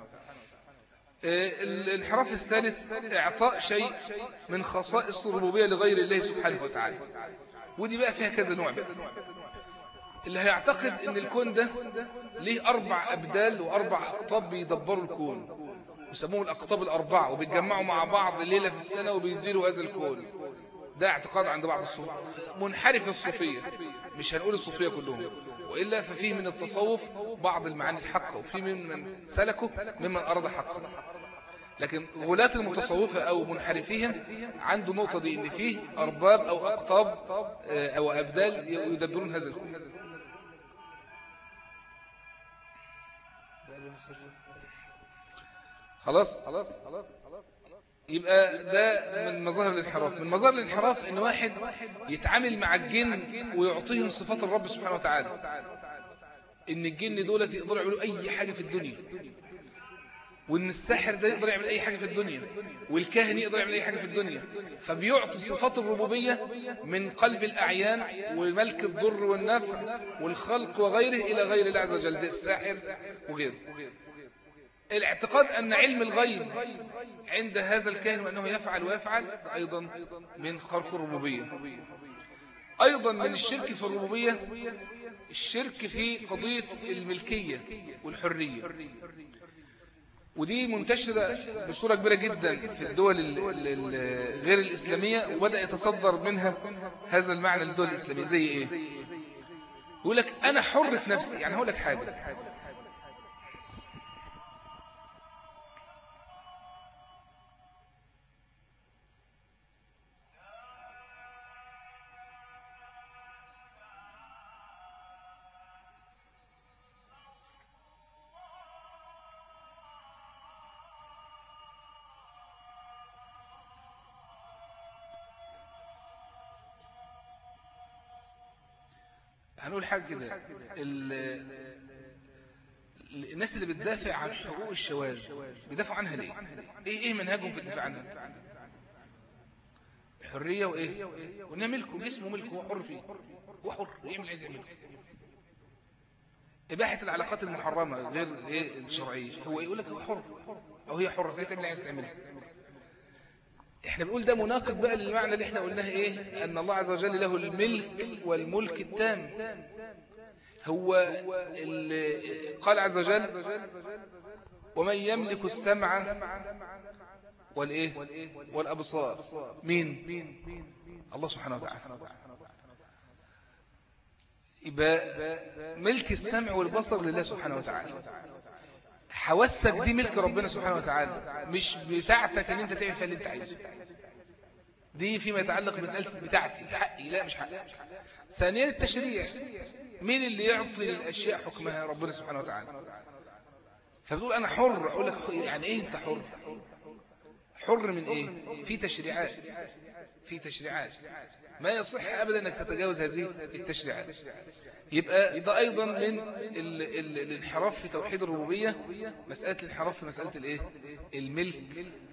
آه، الانحراف الثالث إعطاء شيء من خصائص الربوبية لغير الله سبحانه وتعالى ودي بقى فيها كذا نوع بقى اللي هيعتقد ان الكون ده ليه أربع أبدال وأربع أقطاب بيدبروا الكون يسموهم الأقطاب الأربعة وبيتجمعوا مع بعض ليلة في السنة وبيديروا هذا الكون ده اعتقاد عند بعض الصوفية منحرف الصوفية مش هنقول الصوفية كلهم وإلا ففيه من التصوف بعض المعاني الحقة وفيه من سلكه ممن أراد حقا لكن غلاة المتصوفة أو منحرفيهم عنده نقطة دي إن فيه أرباب أو أقطاب آه، أو أبدال يدبرون هذا الكون خلاص يبقى ده من مظاهر الانحراف من مظاهر الانحراف ان واحد يتعامل مع الجن ويعطيهم صفات الرب سبحانه وتعالى ان الجن دولت يقدروا يعملوا اي حاجة في الدنيا وان الساحر ده يقدر يعمل اي حاجة في الدنيا والكاهن يقدر يعمل اي حاجة في الدنيا فبيعطي صفات الربوبية من قلب الاعيان وملك الضر والنفع والخلق وغيره الى غير الله عز وجل زي الساحر وغيره الاعتقاد أن علم الغيب عند هذا الكاهن وأنه يفعل ويفعل أيضا من خلق الربوبية أيضا من الشرك في الربوبية الشرك في قضية الملكية والحرية ودي منتشرة بصورة كبيرة جدا في الدول ال- ال- ال- غير الإسلامية وبدأ يتصدر منها هذا المعنى للدول الإسلامية زي إيه؟ يقول لك أنا حر في نفسي يعني هقول لك حاجة هنقول حاجة كده ال- الناس اللي بتدافع عن حقوق الشواذ بيدافعوا عنها ليه؟ ايه ايه منهجهم في الدفاع عنها؟ الحرية وايه؟ وانها ملكه جسمه ملكه هو حر فيه هو حر يعمل عايز يعمله إباحة العلاقات المحرمة غير ايه الشرعية هو يقول لك هو حر أو هي حرة فهي تعمل عايز تعمله احنا بنقول ده مناقض بقى للمعنى اللي احنا قلناه ايه ان الله عز وجل له الملك والملك التام هو ال- قال عز وجل ومن يملك السمع والايه والابصار مين الله سبحانه وتعالى يبقى ملك السمع والبصر لله سبحانه وتعالى حواسك دي ملك ربنا سبحانه وتعالى مش بتاعتك ان انت تعمل فيها اللي انت عايزه دي فيما يتعلق بمسألة بتاعتي حقي لا مش حقي ثانيا التشريع مين اللي يعطي للأشياء حكمها ربنا سبحانه وتعالى فبتقول أنا حر أقول لك يعني إيه أنت حر حر من إيه في تشريعات في تشريعات ما يصح أبدا أنك تتجاوز هذه التشريعات يبقى ده أيضا من ال ال الانحراف في توحيد الربوبية مسألة الانحراف في مسألة الإيه الملك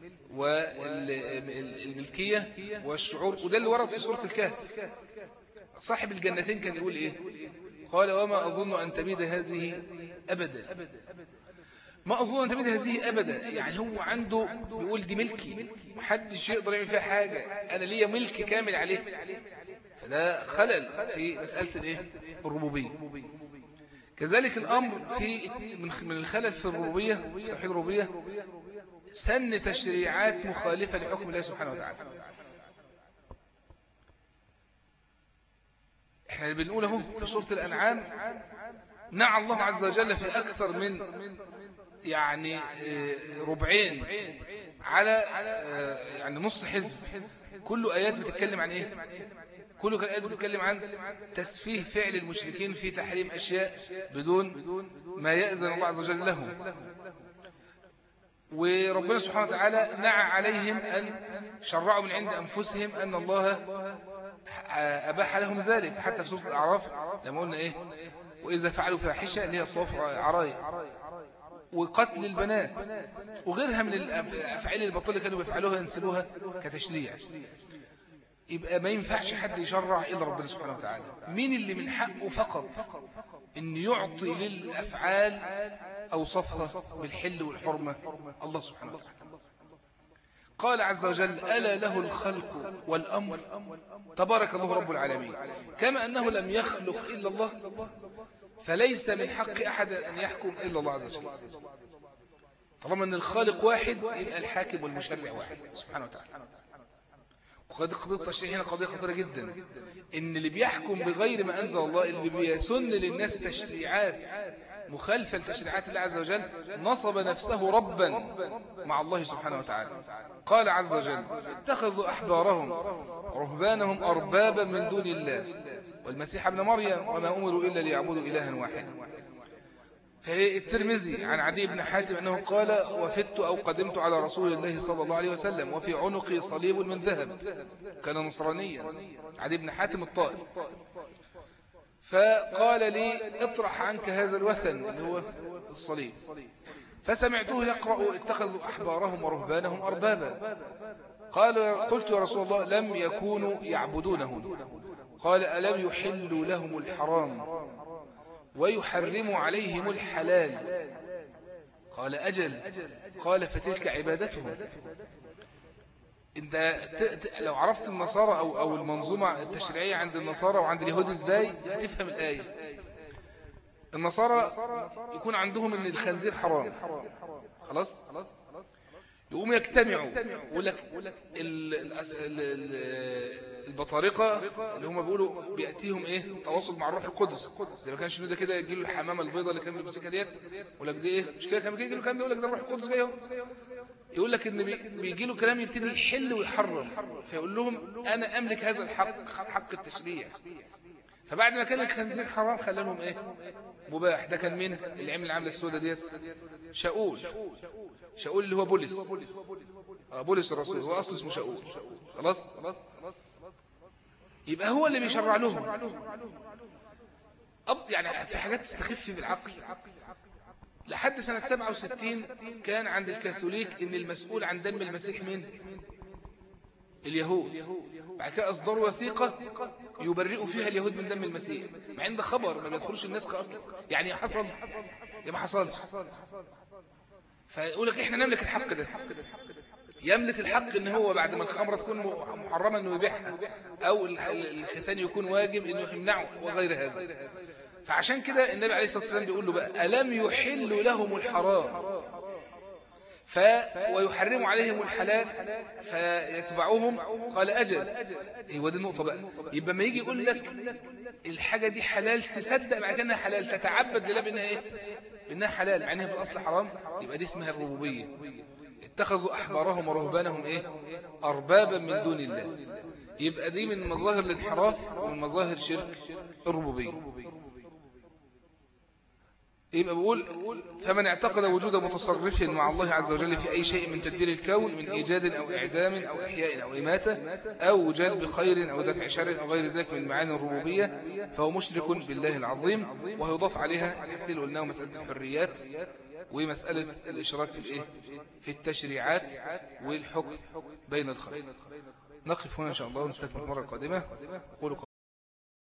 والملكية والشعور وده اللي ورد في سورة الكهف صاحب الجنتين كان يقول إيه قال وما أظن أن تبيد هذه أبدا ما أظن أن تبيد هذه أبدا يعني هو عنده بيقول دي ملكي محدش يقدر يعمل فيها حاجة أنا ليا ملك كامل عليه فده خلل في مسألة الإيه الربوبية كذلك الأمر في من الخلل في الربوبية في توحيد الربوبية سن تشريعات مخالفة لحكم الله سبحانه وتعالى احنا اللي بنقوله في سورة الأنعام نعى الله عز وجل في أكثر من يعني ربعين على يعني نص حزب كله آيات بتتكلم عن إيه كله آيات بتتكلم عن تسفيه فعل المشركين في تحريم أشياء بدون ما يأذن الله عز وجل لهم وربنا سبحانه وتعالى نعى عليهم أن شرعوا من عند أنفسهم أن الله أباح لهم ذلك حتى في سورة الأعراف لما قلنا إيه وإذا فعلوا فاحشة اللي هي الطواف عرايا وقتل البنات وغيرها من الأفعال البطولة اللي كانوا بيفعلوها ينسبوها كتشريع يبقى ما ينفعش حد يشرع إلا ربنا سبحانه وتعالى مين اللي من حقه فقط أن يعطي للأفعال أوصفها بالحل والحرمة الله سبحانه وتعالى قال عز وجل ألا له الخلق والأمر تبارك الله رب العالمين كما أنه لم يخلق إلا الله فليس من حق أحد أن يحكم إلا الله عز وجل طالما أن الخالق واحد يبقى الحاكم والمشرع واحد سبحانه وتعالى وقد قضية التشريع هنا قضية خطيرة جدا إن اللي بيحكم بغير ما أنزل الله اللي بيسن للناس تشريعات مخالفة لتشريعات الله عز وجل نصب نفسه ربا مع الله سبحانه وتعالى قال عز وجل اتخذوا أحبارهم رهبانهم أربابا من دون الله والمسيح ابن مريم وما أمروا إلا ليعبدوا إلها واحدا فهي الترمذي عن عدي بن حاتم أنه قال وفدت أو قدمت على رسول الله صلى الله عليه وسلم وفي عنقي صليب من ذهب كان نصرانيا عدي بن حاتم الطائي فقال لي اطرح عنك هذا الوثن اللي هو الصليب فسمعته يقرأ اتخذوا أحبارهم ورهبانهم أربابا قال قلت يا رسول الله لم يكونوا يعبدونهم قال ألم يحلوا لهم الحرام ويحرموا عليهم الحلال قال أجل قال فتلك عبادتهم انت لو عرفت النصارى أو, أو المنظومة التشريعية عند النصارى وعند اليهود ازاي هتفهم الآية النصارى يكون عندهم ان الخنزير حرام خلاص يقوموا يجتمعوا يقول لك ال- الأس- ال- ال- البطارقه اللي هم بيقولوا بياتيهم ايه تواصل مع الروح القدس زي ما كان شنو ده كده يجي له الحمامه البيضاء اللي كان بيمسكها ديت يقول لك دي ايه مش كده كان بيجي له كان بيقول لك ده الروح القدس جاي اهو يقول لك ان بي- بيجي له كلام يبتدي يحل ويحرم فيقول لهم انا املك هذا الحق حق التشريع فبعد ما كان الخنزير حرام خلى لهم ايه مباح ده كان مين اللي عمل العمله السوداء ديت شاول شاول اللي هو بولس آه بولس الرسول هو اصله اسمه شاول خلاص يبقى هو اللي بيشرع لهم أب يعني في حاجات تستخف بالعقل لحد سنة 67 كان عند الكاثوليك ان المسؤول عن دم المسيح مين اليهود بعد كده اصدروا وثيقة يبرئوا فيها اليهود من دم المسيح مع ان ده خبر ما بيدخلش النسخ اصلا يعني حصل يا ما حصلش فيقول لك احنا نملك الحق ده يملك الحق ان هو بعد ما الخمرة تكون محرمة انه يبيعها او ال- ال- الختان يكون واجب انه يمنعه وغير هذا فعشان كده النبي عليه الصلاة والسلام بيقول له بقى ألم يحل لهم الحرام ف ويحرم عليهم الحلال فيتبعوهم قال أجل هو دي النقطة بقى يبقى ما يجي يقول لك الحاجة دي حلال تصدق مع كأنها حلال تتعبد لله بأنها إيه بأنها حلال مع أنها في الأصل حرام يبقى دي اسمها الربوبية اتخذوا أحبارهم ورهبانهم إيه أربابا من دون الله يبقى دي من مظاهر الانحراف ومن مظاهر شرك الربوبية يبقى بقول فمن اعتقد وجود متصرف مع الله عز وجل في أي شيء من تدبير الكون من إيجاد أو إعدام أو إحياء أو إماتة أو جلب خير أو دفع شر أو غير ذلك من معاني الربوبية فهو مشرك بالله العظيم ويضاف عليها الحاجتين اللي قلناه مسألة الحريات ومسألة الإشراك في الإيه؟ في التشريعات والحكم بين الخلق نقف هنا إن شاء الله ونستكمل المرة القادمة أقول